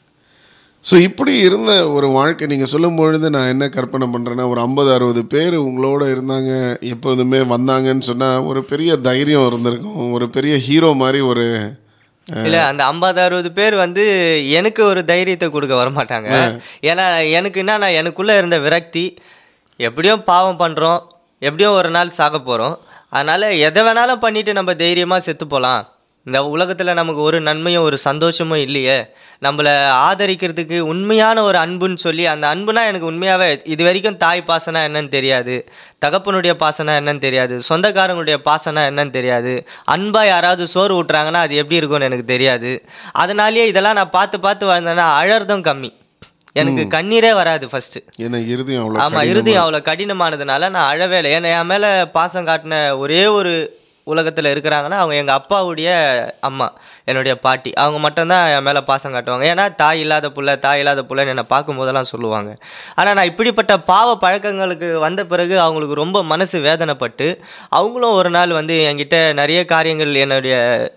ஸோ இப்படி இருந்த ஒரு வாழ்க்கை நீங்கள் சொல்லும் பொழுது நான் என்ன கற்பனை பண்ணுறேன்னா ஒரு ஐம்பது அறுபது பேர் உங்களோட இருந்தாங்க எப்போதுமே வந்தாங்கன்னு சொன்னால் ஒரு பெரிய தைரியம் இருந்திருக்கும் ஒரு பெரிய ஹீரோ மாதிரி ஒரு இல்ல அந்த ஐம்பது அறுபது பேர் வந்து எனக்கு ஒரு தைரியத்தை கொடுக்க வரமாட்டாங்க ஏன்னா எனக்கு என்ன எனக்குள்ள இருந்த விரக்தி எப்படியும் பாவம் பண்றோம் எப்படியும் ஒரு நாள் சாக போறோம் அதனால எதை வேணாலும் பண்ணிட்டு நம்ம தைரியமா செத்து போலாம் இந்த உலகத்துல நமக்கு ஒரு நன்மையும் ஒரு சந்தோஷமும் இல்லையே நம்மளை ஆதரிக்கிறதுக்கு உண்மையான ஒரு அன்புன்னு சொல்லி அந்த அன்புனா எனக்கு உண்மையாவே இது வரைக்கும் தாய் பாசனா என்னன்னு தெரியாது தகப்பனுடைய பாசனா என்னன்னு தெரியாது சொந்தக்காரங்களுடைய பாசனா என்னன்னு தெரியாது அன்பா யாராவது சோறு ஊட்டுறாங்கன்னா அது எப்படி இருக்கும்னு எனக்கு தெரியாது அதனாலேயே இதெல்லாம் நான் பார்த்து பார்த்து வாழ்ந்தேன்னா அழறதும் கம்மி எனக்கு கண்ணீரே வராது ஃபர்ஸ்ட் ஏன்னா இறுதியும் அவ்வளோ ஆமா இறுதி அவ்வளோ கடினமானதுனால நான் அழவே இல்லை ஏன்னா என் மேல பாசம் காட்டின ஒரே ஒரு உலகத்துல இருக்கிறாங்கன்னா அவங்க எங்க அப்பாவுடைய அம்மா என்னுடைய பாட்டி அவங்க மட்டும்தான் என் மேல பாசம் காட்டுவாங்க ஏன்னா தாய் இல்லாத புள்ள தாய் இல்லாத புள்ளன்னு என்னை பார்க்கும்போதெல்லாம் சொல்லுவாங்க ஆனா நான் இப்படிப்பட்ட பாவ பழக்கங்களுக்கு வந்த பிறகு அவங்களுக்கு ரொம்ப மனசு வேதனைப்பட்டு அவங்களும் ஒரு நாள் வந்து என்கிட்ட நிறைய காரியங்கள் என்னுடைய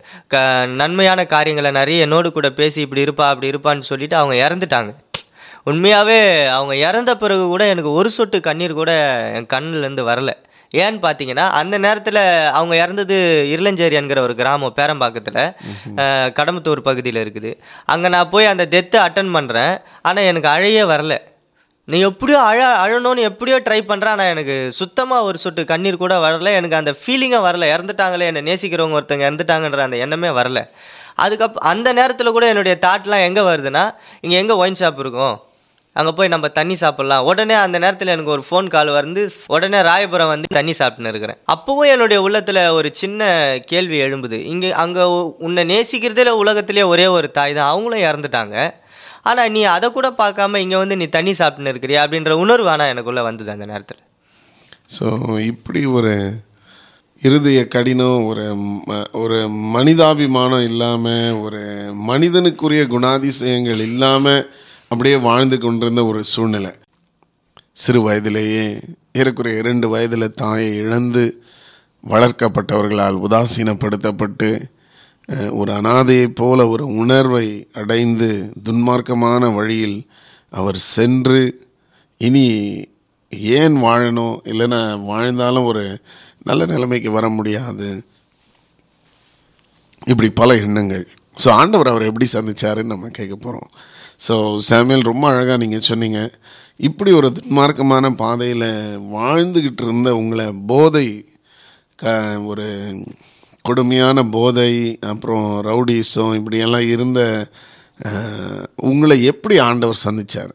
க நன்மையான காரியங்களை நிறைய என்னோடு கூட பேசி இப்படி இருப்பா அப்படி இருப்பான்னு சொல்லிட்டு அவங்க இறந்துட்டாங்க உண்மையாகவே அவங்க இறந்த பிறகு கூட எனக்கு ஒரு சொட்டு கண்ணீர் கூட என் கண்ணுலேருந்து வரல ஏன்னு பார்த்தீங்கன்னா அந்த நேரத்தில் அவங்க இறந்தது இருளஞ்சேரி என்கிற ஒரு கிராமம் பேரம்பாக்கத்தில் கடம்பத்தூர் பகுதியில் இருக்குது அங்கே நான் போய் அந்த டெத்தை அட்டன் பண்ணுறேன் ஆனால் எனக்கு அழையே வரல நீ எப்படியோ அழ அழணும்னு எப்படியோ ட்ரை பண்ணுறேன் ஆனால் எனக்கு சுத்தமாக ஒரு சொட்டு கண்ணீர் கூட வரல எனக்கு அந்த ஃபீலிங்காக வரல இறந்துட்டாங்களே என்னை நேசிக்கிறவங்க ஒருத்தங்க இறந்துட்டாங்கன்ற அந்த எண்ணமே வரல அதுக்கப் அந்த நேரத்தில் கூட என்னுடைய தாட்லாம் எங்கே வருதுன்னா இங்கே எங்கே ஒயின் ஷாப் இருக்கும் அங்கே போய் நம்ம தண்ணி சாப்பிட்லாம் உடனே அந்த நேரத்தில் எனக்கு ஒரு ஃபோன் கால் வந்து உடனே ராயபுரம் வந்து தண்ணி சாப்பிட்டுன்னு இருக்கிறேன் அப்போவும் என்னுடைய உள்ளத்தில் ஒரு சின்ன கேள்வி எழும்புது இங்கே அங்கே உன்னை நேசிக்கிறதுல உலகத்திலே ஒரே ஒரு தாய் தான் அவங்களும் இறந்துட்டாங்க ஆனால் நீ அதை கூட பார்க்காம இங்கே வந்து நீ தண்ணி சாப்பிட்டுன்னு இருக்கிறியா அப்படின்ற உணர்வு ஆனால் எனக்குள்ளே வந்தது அந்த நேரத்தில் ஸோ இப்படி ஒரு இருதய கடினம் ஒரு ம- ஒரு மனிதாபிமானம் இல்லாமல் ஒரு மனிதனுக்குரிய குணாதிசயங்கள் இல்லாமல் அப்படியே வாழ்ந்து கொண்டிருந்த ஒரு சூழ்நிலை சிறு வயதிலேயே ஏறக்குறைய இரண்டு வயதில் தாயை இழந்து வளர்க்கப்பட்டவர்களால் உதாசீனப்படுத்தப்பட்டு அஹ், ஒரு அனாதையைப் போல ஒரு உணர்வை அடைந்து துன்மார்க்கமான வழியில் அவர் சென்று இனி ஏன் வாழணும் இல்லைன்னா வாழ்ந்தாலும் ஒரு நல்ல நிலைமைக்கு வர முடியாது இப்படி பல எண்ணங்கள் ஸோ ஆண்டவர் அவர் எப்படி சந்திச்சாருன்னு நம்ம கேட்க போகிறோம் ஸோ சாமியல் ரொம்ப அழகாக நீங்கள் சொன்னீங்க இப்படி ஒரு துன்மார்க்கமான பாதையில் வாழ்ந்துக்கிட்டு இருந்த உங்களை போதை க ஒரு கொடுமையான போதை அப்புறம் ரவுடிசம் இப்படியெல்லாம் இருந்த அஹ், உங்களை எப்படி ஆண்டவர் சந்திச்சார்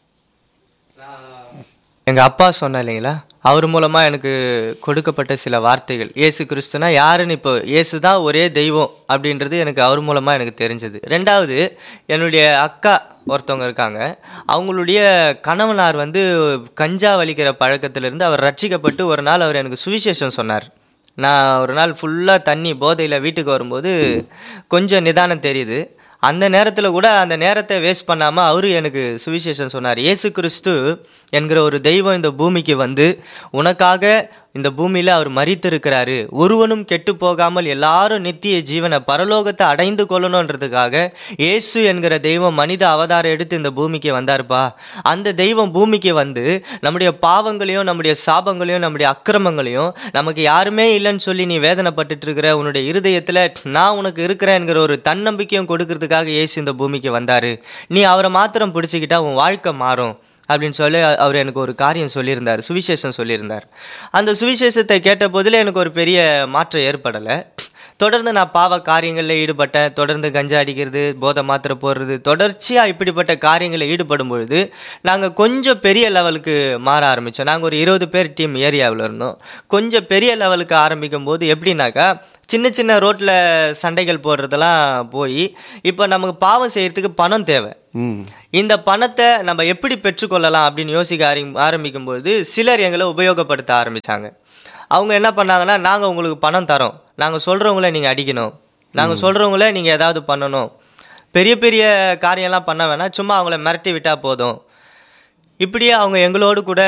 எங்கள் அப்பா சொன்ன இல்லைங்களா அவர் மூலமாக எனக்கு கொடுக்கப்பட்ட சில வார்த்தைகள் இயேசு கிறிஸ்துனா யாருன்னு இப்போ இயேசு தான் ஒரே தெய்வம் அப்படின்றது எனக்கு அவர் மூலமாக எனக்கு தெரிஞ்சது ரெண்டாவது என்னுடைய அக்கா ஒருத்தவங்க இருக்காங்க அவங்களுடைய கணவனார் வந்து கஞ்சா வலிக்கிற பழக்கத்திலிருந்து அவர் ரட்சிக்கப்பட்டு ஒரு நாள் அவர் எனக்கு சுவிசேஷம் சொன்னார் நான் ஒரு நாள் ஃபுல்லாக தண்ணி போதையில் வீட்டுக்கு வரும்போது கொஞ்சம் நிதானம் தெரியுது அந்த நேரத்தில் கூட அந்த நேரத்தை வேஸ்ட் பண்ணாமல் அவரு எனக்கு சுவிசேஷம் சொன்னார் இயேசு கிறிஸ்து என்கிற ஒரு தெய்வம் இந்த பூமிக்கு வந்து உனக்காக இந்த பூமியில் அவர் மறித்திருக்கிறாரு ஒருவனும் கெட்டு போகாமல் எல்லாரும் நித்திய ஜீவனை பரலோகத்தை அடைந்து கொள்ளணுன்றதுக்காக இயேசு என்கிற தெய்வம் மனித அவதாரம் எடுத்து இந்த பூமிக்கு வந்தாருப்பா அந்த தெய்வம் பூமிக்கு வந்து நம்முடைய பாவங்களையும் நம்முடைய சாபங்களையும் நம்முடைய அக்கிரமங்களையும் நமக்கு யாருமே இல்லைன்னு சொல்லி நீ வேதனைப்பட்டுட்டு இருக்கிற உன்னுடைய இருதயத்தில் நான் உனக்கு இருக்கிறேன்ங்கிற ஒரு தன்னம்பிக்கையும் கொடுக்கறதுக்காக இயேசு இந்த பூமிக்கு வந்தாரு நீ அவரை மாத்திரம் பிடிச்சிக்கிட்டா உன் வாழ்க்கை மாறும் அப்படின்னு சொல்லி அ- அவர் எனக்கு ஒரு காரியம் சொல்லியிருந்தார் சுவிசேஷம் சொல்லியிருந்தார் அந்த சுவிசேஷத்தை கேட்ட போதில் எனக்கு ஒரு பெரிய மாற்றம் ஏற்படலை தொடர்ந்து நான் பாவ காரியங்களில் ஈடுபட்டேன் தொடர்ந்து கஞ்சா அடிக்கிறது போதை மாத்திரை போடுறது தொடர்ச்சியாக இப்படிப்பட்ட காரியங்களில் ஈடுபடும் பொழுது நாங்கள் கொஞ்சம் பெரிய லெவலுக்கு மாற ஆரம்பித்தோம் நாங்கள் ஒரு இருபது பேர் டீம் ஏரியாவில் இருந்தோம் கொஞ்சம் பெரிய லெவலுக்கு ஆரம்பிக்கும் போது எப்படின்னாக்கா சின்ன சின்ன ரோட்டில் சண்டைகள் போடுறதெல்லாம் போய் இப்போ நமக்கு பாவம் செய்கிறதுக்கு பணம் தேவை ம் இந்த பணத்தை நம்ம எப்படி பெற்றுக்கொள்ளலாம் அப்படின்னு யோசிக்க ஆரம்பி ஆரம்பிக்கும்போது சிலர் எங்களை உபயோகப்படுத்த ஆரம்பித்தாங்க அவங்க என்ன பண்ணாங்கன்னா நாங்கள் உங்களுக்கு பணம் தரோம் நாங்கள் சொல்கிறவங்கள நீங்கள் அடிக்கணும் நாங்கள் சொல்கிறவங்கள நீங்கள் ஏதாவது பண்ணணும் பெரிய பெரிய காரியம்லாம் பண்ண வேணாம் சும்மா அவங்கள மிரட்டி விட்டால் போதும் இப்படியே அவங்க எங்களோடு கூட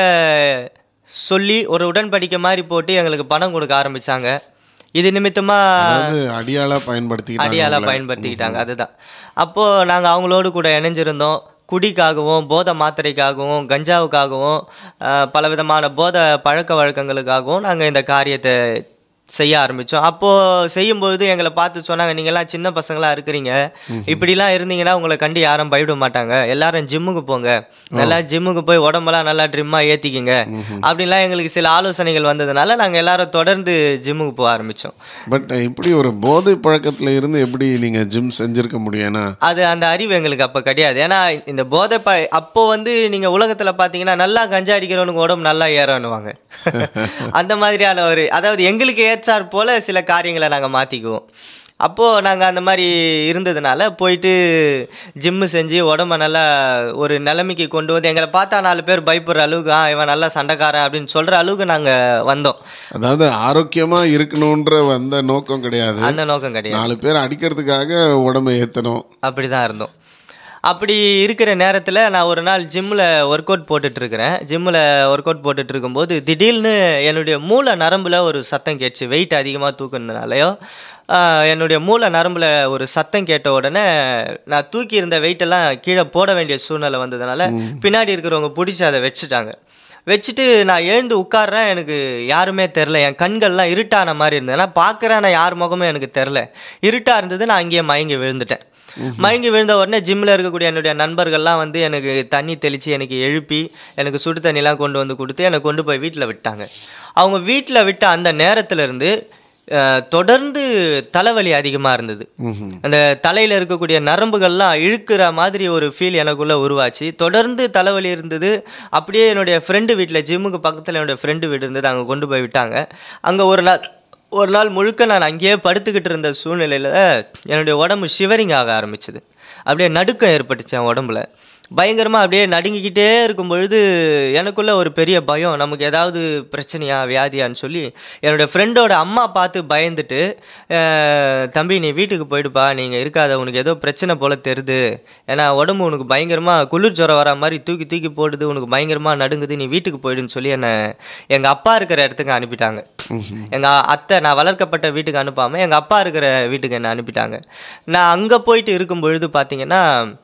சொல்லி ஒரு உடன்படிக்கை மாதிரி போட்டு எங்களுக்கு பணம் கொடுக்க ஆரம்பித்தாங்க இது நிமித்தமாக அதாவது அடியாளா பயன்படுத்திக்கிட்டாங்க அடியால பயன்படுத்திக்கிட்டாங்க அதுதான் அப்போது நாங்கள் அவங்களோடு கூட இணைஞ்சிருந்தோம் குடிக்காகவும் போதை மாத்திரைக்காகவும் கஞ்சாவுக்காகவும் ஆஹ், பலவிதமான போதை பழக்க வழக்கங்களுக்காகவும் நாங்கள் இந்த காரியத்தை செய்ய ஆரம்பித்தோம் அப்போது செய்யும்பொழுது எங்களை பார்த்து சொன்னாங்க நீங்கள்லாம் சின்ன பசங்களாக இருக்கிறீங்க இப்படிலாம் இருந்தீங்கன்னா உங்களை கண்டு யாரும் பயப்பட மாட்டாங்க எல்லாரும் ஜிம்முக்கு போங்க நல்லா ஜிம்முக்கு போய் உடம்பெல்லாம் நல்லா ட்ரிம்மாக ஏற்றிக்கிங்க அப்படின்லாம் எங்களுக்கு சில ஆலோசனைகள் வந்ததுனால நாங்கள் எல்லாரும் தொடர்ந்து ஜிம்முக்கு போக ஆரம்பித்தோம் பட் இப்படி ஒரு போதை பழக்கத்துல இருந்து எப்படி நீங்க ஜிம் செஞ்சிருக்க முடியும் ஏன்னா அது அந்த அறிவு எங்களுக்கு அப்போ கிடையாது ஏன்னா இந்த போதை ப அப்போ வந்து நீங்கள் உலகத்தில் பார்த்தீங்கன்னா நல்லா கஞ்சா அடிக்கிறவனுக்கு உடம்பு நல்லா ஏறணுவாங்க அந்த மாதிரியான ஒரு அதாவது எங்களுக்கு ஏற்றாற் போல சில காரியங்களை நாங்கள் மாற்றிக்குவோம் அப்போது நாங்கள் அந்த மாதிரி இருந்ததுனால போயிட்டு ஜிம்மு செஞ்சு உடம்ப நல்லா ஒரு நிலைமைக்கு கொண்டு வந்து எங்களை பார்த்தா நாலு பேர் பயப்படுற அளவுக்கு ஆ இவன் நல்லா சண்டைக்காரன் அப்படின்னு சொல்கிற அளவுக்கு நாங்கள் வந்தோம் அதாவது ஆரோக்கியமா இருக்கணுன்ற வந்த நோக்கம் கிடையாது அந்த நோக்கம் கிடையாது நாலு பேர் அடிக்கிறதுக்காக உடம்பை ஏத்தணும் அப்படி தான் இருந்தோம் அப்படி இருக்கிற நேரத்தில் நான் ஒரு நாள் ஜிம்மில் ஒர்க் அவுட் போட்டுட்ருக்கிறேன் ஜிம்மில் ஒர்க் அவுட் போட்டுட்டு இருக்கும்போது திடீர்னு என்னுடைய மூளை நரம்பில் ஒரு சத்தம் கேட்டுச்சு வெயிட் அதிகமாக தூக்குனதுனாலையோ ஆஹ், என்னுடைய மூளை நரம்பில் ஒரு சத்தம் கேட்ட உடனே நான் தூக்கி இருந்த வெயிட்டெல்லாம் கீழே போட வேண்டிய சூழ்நிலை வந்ததுனால பின்னாடி இருக்கிறவங்க பிடிச்சி அதை வச்சுட்டாங்க வச்சுட்டு நான் எழுந்து உட்கார்றேன் எனக்கு யாருமே தெரில என் கண்கள்லாம் இருட்டான மாதிரி இருந்தது ஏன்னா பார்க்குறேன் நான் யார் முகமும் எனக்கு தெரில இருட்டாக இருந்தது நான் அங்கேயே மயங்கி விழுந்துட்டேன் மயங்கி விழுந்த உடனே ஜிம்மில் இருக்கக்கூடிய என்னுடைய நண்பர்கள்லாம் வந்து எனக்கு தண்ணி தெளித்து எனக்கு எழுப்பி எனக்கு சுடு தண்ணிலாம் கொண்டு வந்து கொடுத்து என்னை கொண்டு போய் வீட்டில் விட்டாங்க அவங்க வீட்டில் விட்ட அந்த நேரத்துல இருந்து அஹ், தொடர்ந்து தலைவலி அதிகமாக இருந்தது அந்த தலையில் இருக்கக்கூடிய நரம்புகள்லாம் இழுக்கிற மாதிரி ஒரு ஃபீல் எனக்குள்ளே உருவாச்சு தொடர்ந்து தலைவலி இருந்தது அப்படியே என்னுடைய ஃப்ரெண்டு வீட்டில் ஜிம்முக்கு பக்கத்தில் என்னுடைய ஃப்ரெண்டு வீடு இருந்தது அங்கே கொண்டு போய் விட்டாங்க அங்கே ஒரு நாள் ஒரு நாள் முழுக்க நான் அங்கேயே படுத்துக்கிட்டு இருந்த சூழ்நிலையில் என்னுடைய உடம்பு ஷிவரிங் ஆக ஆரம்பிச்சது அப்படியே நடுக்கம் ஏற்பட்டுச்சு என் உடம்புல பயங்கரமாக அப்படியே நடுங்கிக்கிட்டே இருக்கும் பொழுது எனக்குள்ள ஒரு பெரிய பயம் நமக்கு ஏதாவது பிரச்சனையா வியாதியான்னு சொல்லி என்னோட ஃப்ரெண்டோட அம்மா பார்த்து பயந்துட்டு "அஹ், தம்பி நீ வீட்டுக்கு போயிடுப்பா நீங்கள் இருக்காத உனக்கு ஏதோ பிரச்சனை போல தெரியுது ஏன்னா உடம்பு உனக்கு பயங்கரமாக குளிர் ஜுரம் வர மாதிரி தூக்கி தூக்கி போடுது உனக்கு பயங்கரமாக நடுங்குது நீ வீட்டுக்கு போயிடுன்னு சொல்லி என்னை எங்கள் அப்பா இருக்கிற இடத்துக்கு அனுப்பிட்டாங்க எங்கள் அத்தை நான் வளர்க்கப்பட்ட வீட்டுக்கு அனுப்பாமல் எங்கள் அப்பா இருக்கிற வீட்டுக்கு என்னை அனுப்பிட்டாங்க நான் அங்கே போயிட்டு இருக்கும் பொழுது பார்த்தீங்கன்னா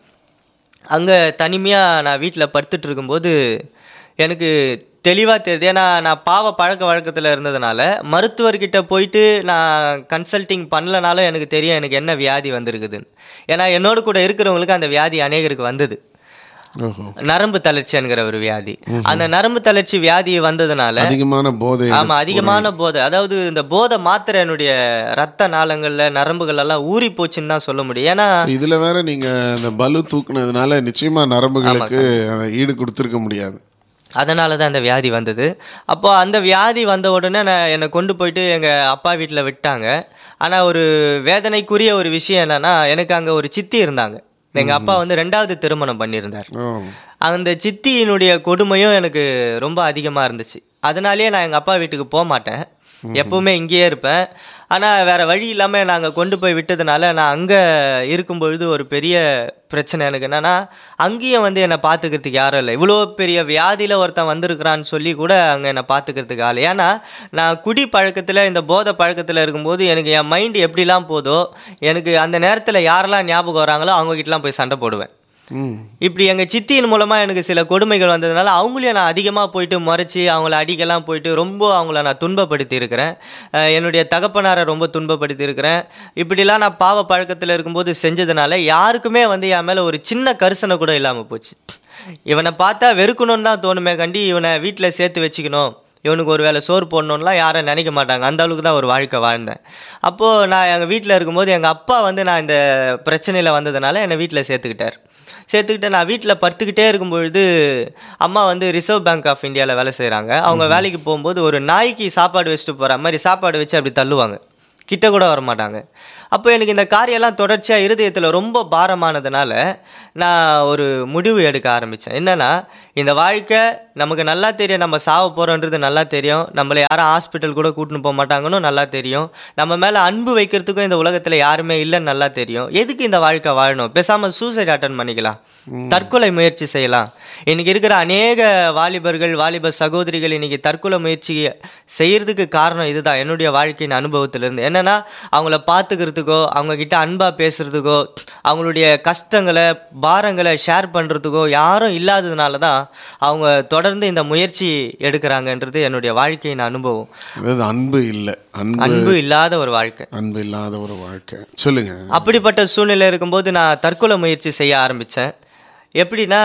அங்கே தனிமையாக நான் வீட்டில் படுத்துட்டு இருக்கும்போது எனக்கு தெளிவாக தெரியுது ஏன்னா நான் பாவ பழக்க வழக்கத்தில் இருந்ததுனால மருத்துவர்கிட்ட போயிட்டு நான் கன்சல்டிங் பண்ணலனாலும் எனக்கு தெரியும் எனக்கு என்ன வியாதி வந்திருக்குதுன்னு ஏன்னா என்னோடு கூட இருக்கிறவங்களுக்கு அந்த வியாதி அநேகருக்கு வந்தது ஓஹோ நரம்பு தளர்ச்சிங்கிற ஒரு வியாதி அந்த நரம்பு தளர்ச்சி வியாதி வந்ததுனால அதிகமான போதை ஆமா அதிகமான போதை அதாவது இந்த போதை மாத்திரை என்னுடைய ரத்த நாளங்கள்ல நரம்புகள் எல்லாம் ஊறி போச்சுன்னு தான் சொல்ல முடியும் ஏன்னா So, இதுல வேற நீங்க அந்த பலு தூக்குனதுனால நிச்சயமா நரம்புகளுக்கு அதை ஈடு கொடுத்துருக்க முடியாது அதனால தான் அந்த வியாதி வந்தது அப்போ அந்த வியாதி வந்த உடனே நான் என்னை கொண்டு போயிட்டு எங்கள் அப்பா வீட்டில் விட்டாங்க ஆனால் ஒரு வேதனைக்குரிய ஒரு விஷயம் என்னன்னா எனக்கு அங்கே ஒரு சித்தி இருந்தாங்க எங்கள் அப்பா வந்து ரெண்டாவது திருமணம் பண்ணியிருந்தார் ஓ அந்த சித்தியினுடைய கொடுமையும் எனக்கு ரொம்ப அதிகமாக இருந்துச்சு அதனாலேயே நான் எங்கள் அப்பா வீட்டுக்கு போக மாட்டேன் எப்பவுமே இங்கேயே இருப்பேன் ஆனால் வேற வழி இல்லாமல் நாங்கள் கொண்டு போய் விட்டதுனால நான் அங்கே இருக்கும் பொழுது ஒரு பெரிய பிரச்சனை எனக்கு என்னன்னா அங்கேயும் வந்து என்னை பார்த்துக்கிறதுக்கு யாரும் இல்லை இவ்வளோ பெரிய வியாதியில் ஒருத்தன் வந்திருக்கிறான்னு சொல்லி கூட அங்கே என்னை பார்த்துக்கிறதுக்கு ஆள் ஏன்னா நான் குடி பழக்கத்தில் இந்த போதை பழக்கத்தில் இருக்கும்போது எனக்கு என் மைண்டு எப்படிலாம் போதோ எனக்கு அந்த நேரத்தில் யாரெல்லாம் ஞாபகம் வராங்களோ அவங்ககிட்டலாம் போய் சண்டை போடுவேன் ம் இப்படி எங்கள் சித்தியின் மூலமாக எனக்கு சில கொடுமைகள் வந்ததுனால அவங்களையும் நான் அதிகமாக போயிட்டு முறைச்சி அவங்கள அடிக்கலாம் போயிட்டு ரொம்ப அவங்கள நான் துன்பப்படுத்தி இருக்கிறேன் அஹ் என்னுடைய தகப்பனாரை ரொம்ப துன்பப்படுத்தி இருக்கிறேன் இப்படிலாம் நான் பாவ பழக்கத்தில் இருக்கும்போது செஞ்சதுனால யாருக்குமே வந்து என் மேலே ஒரு சின்ன கரிசனை கூட இல்லாமல் போச்சு இவனை பார்த்தா வெறுக்கணும்னு தான் தோணுமே கண்டி இவனை வீட்டில் சேர்த்து வச்சுக்கணும் இவனுக்கு ஒரு வேளை சோறு போடணும்லாம் யாரும் நினைக்க மாட்டாங்க அந்த அளவுக்கு தான் ஒரு வாழ்க்கை வாழ்ந்தேன் அப்போது நான் எங்கள் வீட்டில் இருக்கும்போது எங்கள் அப்பா வந்து நான் இந்த பிரச்சனையில் வந்ததுனால என்னை வீட்டில் சேர்த்துக்கிட்டார் சேர்த்துக்கிட்டு நான் வீட்டில் படுத்துக்கிட்டே இருக்கும்பொழுது அம்மா வந்து ரிசர்வ் பேங்க் ஆஃப் இந்தியாவில் வேலை செய்கிறாங்க அவங்க வேலைக்கு போகும்போது ஒரு நாய்க்கு சாப்பாடு வச்சுட்டு போகிற மாதிரி சாப்பாடு வச்சு அப்படி தள்ளுவாங்க கிட்ட கூட வர மாட்டாங்க அப்போ எனக்கு இந்த காரியெல்லாம் தொடர்ச்சியாக இருதயத்தில் ரொம்ப பாரமானதுனால நான் ஒரு முடிவு எடுக்க ஆரம்பித்தேன் என்னென்னா இந்த வாழ்க்கை நமக்கு நல்லா தெரியும் நம்ம சாவ போகிறோன்றது நல்லா தெரியும் நம்மளை யாரும் ஹாஸ்பிட்டல் கூட கூட்டின்னு போக மாட்டாங்கன்னு நல்லா தெரியும் நம்ம மேலே அன்பு வைக்கிறதுக்கும் இந்த உலகத்தில் யாருமே இல்லைன்னு நல்லா தெரியும் எதுக்கு இந்த வாழ்க்கை வாழணும் பேசாமல் சூசைட் அட்டன் பண்ணிக்கலாம் தற்கொலை முயற்சி செய்யலாம் இன்னைக்கு இருக்கிற அநேக வாலிபர்கள் வாலிப சகோதரிகள் இன்னைக்கு தற்கொலை முயற்சி செய்யறதுக்கு காரணம் இதுதான் என்னுடைய வாழ்க்கையின் அனுபவத்திலிருந்து என்னன்னா அவங்கள பார்த்துக்கிறதுக்கோ அவங்க கிட்ட அன்பா பேசுறதுக்கோ அவங்களுடைய கஷ்டங்களை பாரங்களை ஷேர் பண்றதுக்கோ யாரும் இல்லாததுனால தான் அவங்க தொடர்ந்து இந்த முயற்சி எடுக்கிறாங்கன்றது என்னுடைய வாழ்க்கையின் அனுபவம் அதாவது அன்பு இல்லை அன்பு அன்பு இல்லாத ஒரு வாழ்க்கை அன்பு இல்லாத ஒரு வாழ்க்கை சொல்லுங்க அப்படிப்பட்ட சூழ்நிலை இருக்கும்போது நான் தற்கொலை முயற்சி செய்ய ஆரம்பித்தேன் எப்படின்னா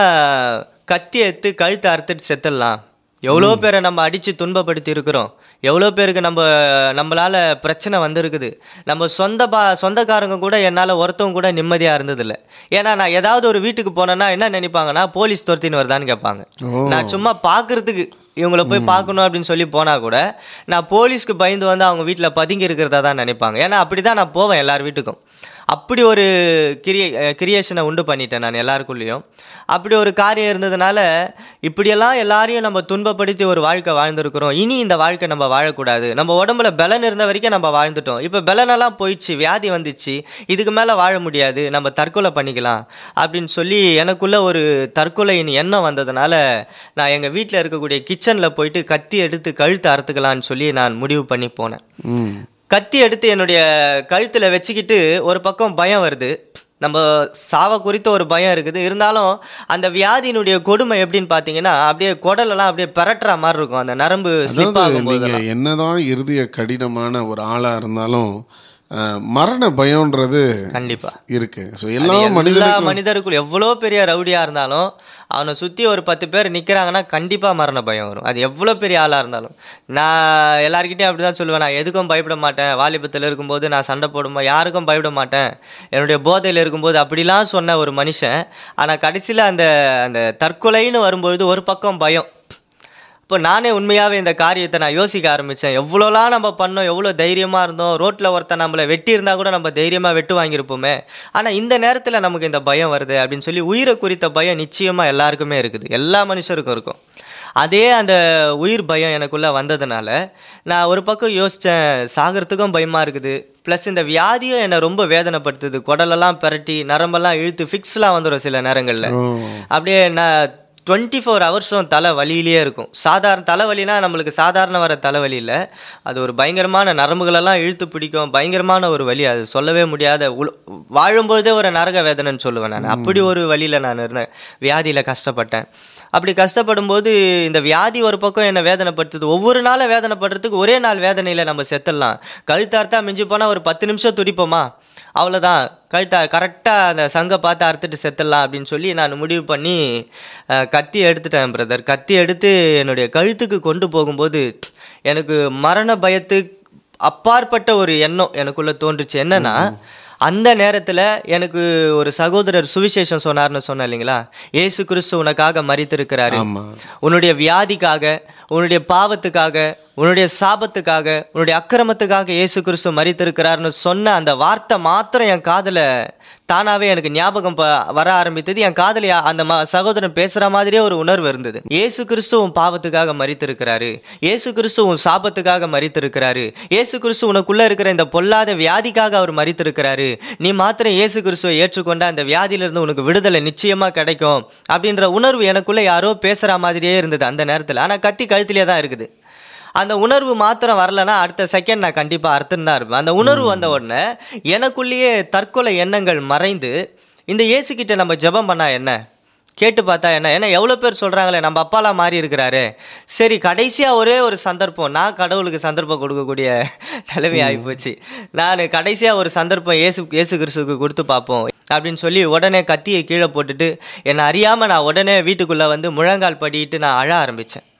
கத்தி எடுத்து கழுத்தை அறுத்துட்டு செத்துடலாம் எவ்வளோ பேரை நம்ம அடித்து துன்பப்படுத்தி இருக்கிறோம் எவ்வளோ பேருக்கு நம்ம நம்மளால் பிரச்சனை வந்திருக்குது நம்ம சொந்த பா சொந்தக்காரங்க கூட என்னால் ஒருத்தவங்க கூட நிம்மதியாக இருந்ததில்ல ஏன்னா நான் ஏதாவது ஒரு வீட்டுக்கு போனேன்னா என்ன நினைப்பாங்கன்னா போலீஸ் துரத்தின்னு வருதான்னு கேட்பாங்க நான் சும்மா பார்க்கறதுக்கு இவங்கள போய் பார்க்கணும் அப்படின்னு சொல்லி போனால் கூட நான் போலீஸ்க்கு பயந்து வந்து அவங்க வீட்டில் பதுங்கி இருக்கிறதா தான் நினைப்பாங்க ஏன்னா அப்படி தான் நான் போவேன் எல்லார் வீட்டுக்கும் அப்படி ஒரு கிரிய கிரியேஷனை உண்டு பண்ணிட்டேன் நான் எல்லாருக்குள்ளேயும் அப்படி ஒரு காரியம் இருந்ததுனால இப்படியெல்லாம் எல்லாரையும் நம்ம துன்பப்படுத்தி ஒரு வாழ்க்கை வாழ்ந்திருக்கிறோம் இனி இந்த வாழ்க்கை நம்ம வாழக்கூடாது நம்ம உடம்புல பலன் இருந்த வரைக்கும் நம்ம வாழ்ந்துட்டோம் இப்போ பலனெல்லாம் போயிடுச்சு வியாதி வந்துச்சு இதுக்கு மேலே வாழ முடியாது நம்ம தற்கொலை பண்ணிக்கலாம் அப்படின்னு சொல்லி எனக்குள்ள ஒரு தற்கொலையின் எண்ணம் வந்ததுனால நான் எங்கள் வீட்டில் இருக்கக்கூடிய கிச்சனில் போயிட்டு கத்தி எடுத்து கழுத்து அறுத்துக்கலான்னு சொல்லி நான் முடிவு பண்ணி போனேன் ம் கத்தி எடுத்து என்னுடைய கழுத்தில் வச்சுக்கிட்டு ஒரு பக்கம் பயம் வருது நம்ம சாவ குறித்த ஒரு பயம் இருக்குது இருந்தாலும் அந்த வியாதியினுடைய கொடுமை எப்படின்னு பார்த்தீங்கன்னா அப்படியே குடலெல்லாம் அப்படியே பெரட்டுற மாதிரி இருக்கும் அந்த நரம்பு ஸ்லிப் அதாவது ஆகும்போது நீங்க என்னதான் இருதய கடினமான ஒரு ஆளா இருந்தாலும் அஹ், மரண பயம்ன்றது கண்டிப்பா இருக்கு ஸோ எல்லா எல்லா மனிதனுக்கும் மனிதருக்குள் எவ்வளோ பெரிய ரவுடியா இருந்தாலும் அவனை சுற்றி ஒரு பத்து பேர் நிற்கிறாங்கன்னா கண்டிப்பாக மரண பயம் வரும் அது எவ்வளோ பெரிய ஆளாக இருந்தாலும் நான் எல்லாருக்கிட்டையும் அப்படி தான் சொல்லுவேன் நான் எதுக்கும் பயப்பட மாட்டேன் வாலிபத்தில் இருக்கும்போது நான் சண்டை போடும்போது யாருக்கும் பயப்பட மாட்டேன் என்னுடைய போதையில் இருக்கும்போது அப்படிலாம் சொன்ன ஒரு மனுஷன் ஆனால் கடைசியில் அந்த அந்த தற்கொலைன்னு வரும்பொழுது ஒரு பக்கம் பயம் இப்போ நானே உண்மையாகவே இந்த காரியத்தை நான் யோசிக்க ஆரம்பித்தேன் எவ்வளோலாம் நம்ம பண்ணோம் எவ்வளோ தைரியமாக இருந்தோம் ரோட்டில் ஒருத்தன் நம்மளை வெட்டி இருந்தால் கூட நம்ம தைரியமாக வெட்டு வாங்கியிருப்போமே ஆனால் இந்த நேரத்தில் நமக்கு இந்த பயம் வருது அப்படின்னு சொல்லி உயிரை குறித்த பயம் நிச்சயமாக எல்லாருக்குமே இருக்குது எல்லா மனுஷருக்கும் இருக்கும் அதே அந்த உயிர் பயம் எனக்குள்ளே வந்ததுனால நான் ஒரு பக்கம் யோசித்தேன் சாகிறதுக்கும் பயமாக இருக்குது ப்ளஸ் இந்த வியாதியும் என்னை ரொம்ப வேதனைப்படுத்துது குடலெல்லாம் பிரட்டி நரம்பெல்லாம் இழுத்து ஃபிக்ஸ்லாம் வந்துடும் சில நேரங்களில் ஓ அப்படியே நான் டுவெண்ட்டி ஃபோர் ஹவர்ஸும் தலை வலியிலே இருக்கும் சாதாரண தலைவலினா நம்மளுக்கு சாதாரண வர தலைவலி இல்லை அது ஒரு பயங்கரமான நரம்புகளெல்லாம் இழுத்து பிடிக்கும் பயங்கரமான ஒரு வலி அது சொல்லவே முடியாத உல வாழும்போதே ஒரு நரக வேதனைன்னு சொல்லுவேன் நான் அப்படி ஒரு வழியில் நான் இருந்தேன் வியாதியில் கஷ்டப்பட்டேன் அப்படி கஷ்டப்படும் போது இந்த வியாதி ஒரு பக்கம் என்னை வேதனைப்படுத்துது ஒவ்வொரு நாளும் வேதனைப்படுறதுக்கு ஒரே நாள் வேதனையில் நம்ம செத்துடலாம் கழுத்தார்த்தா மிஞ்சி போனால் ஒரு பத்து நிமிஷம் துடிப்போமா அவ்வளோதான் கழுத்தா கரெக்டாக அந்த சங்கை பார்த்து அறுத்துட்டு செத்துடலாம் அப்படின்னு சொல்லி நான் முடிவு பண்ணி அஹ், கத்தி எடுத்துட்டேன் பிரதர் கத்தி எடுத்து என்னுடைய கழுத்துக்கு கொண்டு போகும்போது எனக்கு மரண பயத்து அப்பாற்பட்ட ஒரு எண்ணம் எனக்குள்ளே தோன்றுச்சு என்னன்னா அந்த நேரத்தில் எனக்கு ஒரு சகோதரர் சுவிசேஷம் சொன்னார்னு சொன்னேன் இல்லைங்களா இயேசு கிறிஸ்து உனக்காக மறித்திருக்கிறாரு ஆமா உன்னுடைய வியாதிக்காக உன்னுடைய பாவத்துக்காக உன்னுடைய சாபத்துக்காக உன்னுடைய அக்கிரமத்துக்காக இயேசு கிறிஸ்து மறித்திருக்கிறார்னு சொன்ன அந்த வார்த்தை மாத்திரம் என் காதில் தானாகவே எனக்கு ஞாபகம் ப வர ஆரம்பித்தது என் காதில் யா- அந்த ம சகோதரன் பேசுகிற மாதிரியே ஒரு உணர்வு இருந்தது இயேசு கிறிஸ்து உன் பாவத்துக்காக மறித்திருக்கிறாரு இயேசு கிறிஸ்து உன் சாபத்துக்காக மறித்திருக்கிறாரு இயேசு கிறிஸ்து உனக்குள்ளே இருக்கிற இந்த பொல்லாத வியாதிக்காக அவர் மறித்திருக்கிறாரு நீ மாத்திரம் இயேசு கிறிஸ்துவை ஏற்றுக்கொண்ட அந்த வியாதியிலிருந்து உனக்கு விடுதலை நிச்சயமாக கிடைக்கும் அப்படின்ற உணர்வு எனக்குள்ளே யாரோ பேசுகிற மாதிரியே இருந்தது அந்த நேரத்தில் ஆனால் கத்தி கழுத்திலே தான் இருக்குது அந்த உணர்வு மாத்திரம் வரலன்னா அடுத்த செகண்ட் நான் கண்டிப்பாக அர்த்தம் தான் இருப்பேன் அந்த உணர்வு வந்த உடனே எனக்குள்ளேயே தற்கொலை எண்ணங்கள் மறைந்து இந்த இயேசுக்கிட்ட நம்ம ஜெபம் பண்ணா என்ன கேட்டு பார்த்தா என்ன ஏன்னா எவ்வளோ பேர் சொல்கிறாங்களே நம்ம அப்பாலாம் மாறி இருக்கிறாரு சரி கடைசியாக ஒரே ஒரு சந்தர்ப்பம் நான் கடவுளுக்கு சந்தர்ப்பம் கொடுக்கக்கூடிய நிலைமை ஆகிப்போச்சு நான் கடைசியாக ஒரு சந்தர்ப்பம் இயேசு இயேசு கிறிஸ்துவுக்கு கொடுத்து பார்ப்போம் அப்படின்னு சொல்லி உடனே கத்தியை கீழே போட்டுட்டு என்னை அறியாமல் நான் உடனே வீட்டுக்குள்ளே வந்து முழங்கால் படிட்டு நான் அழ ஆரம்பித்தேன்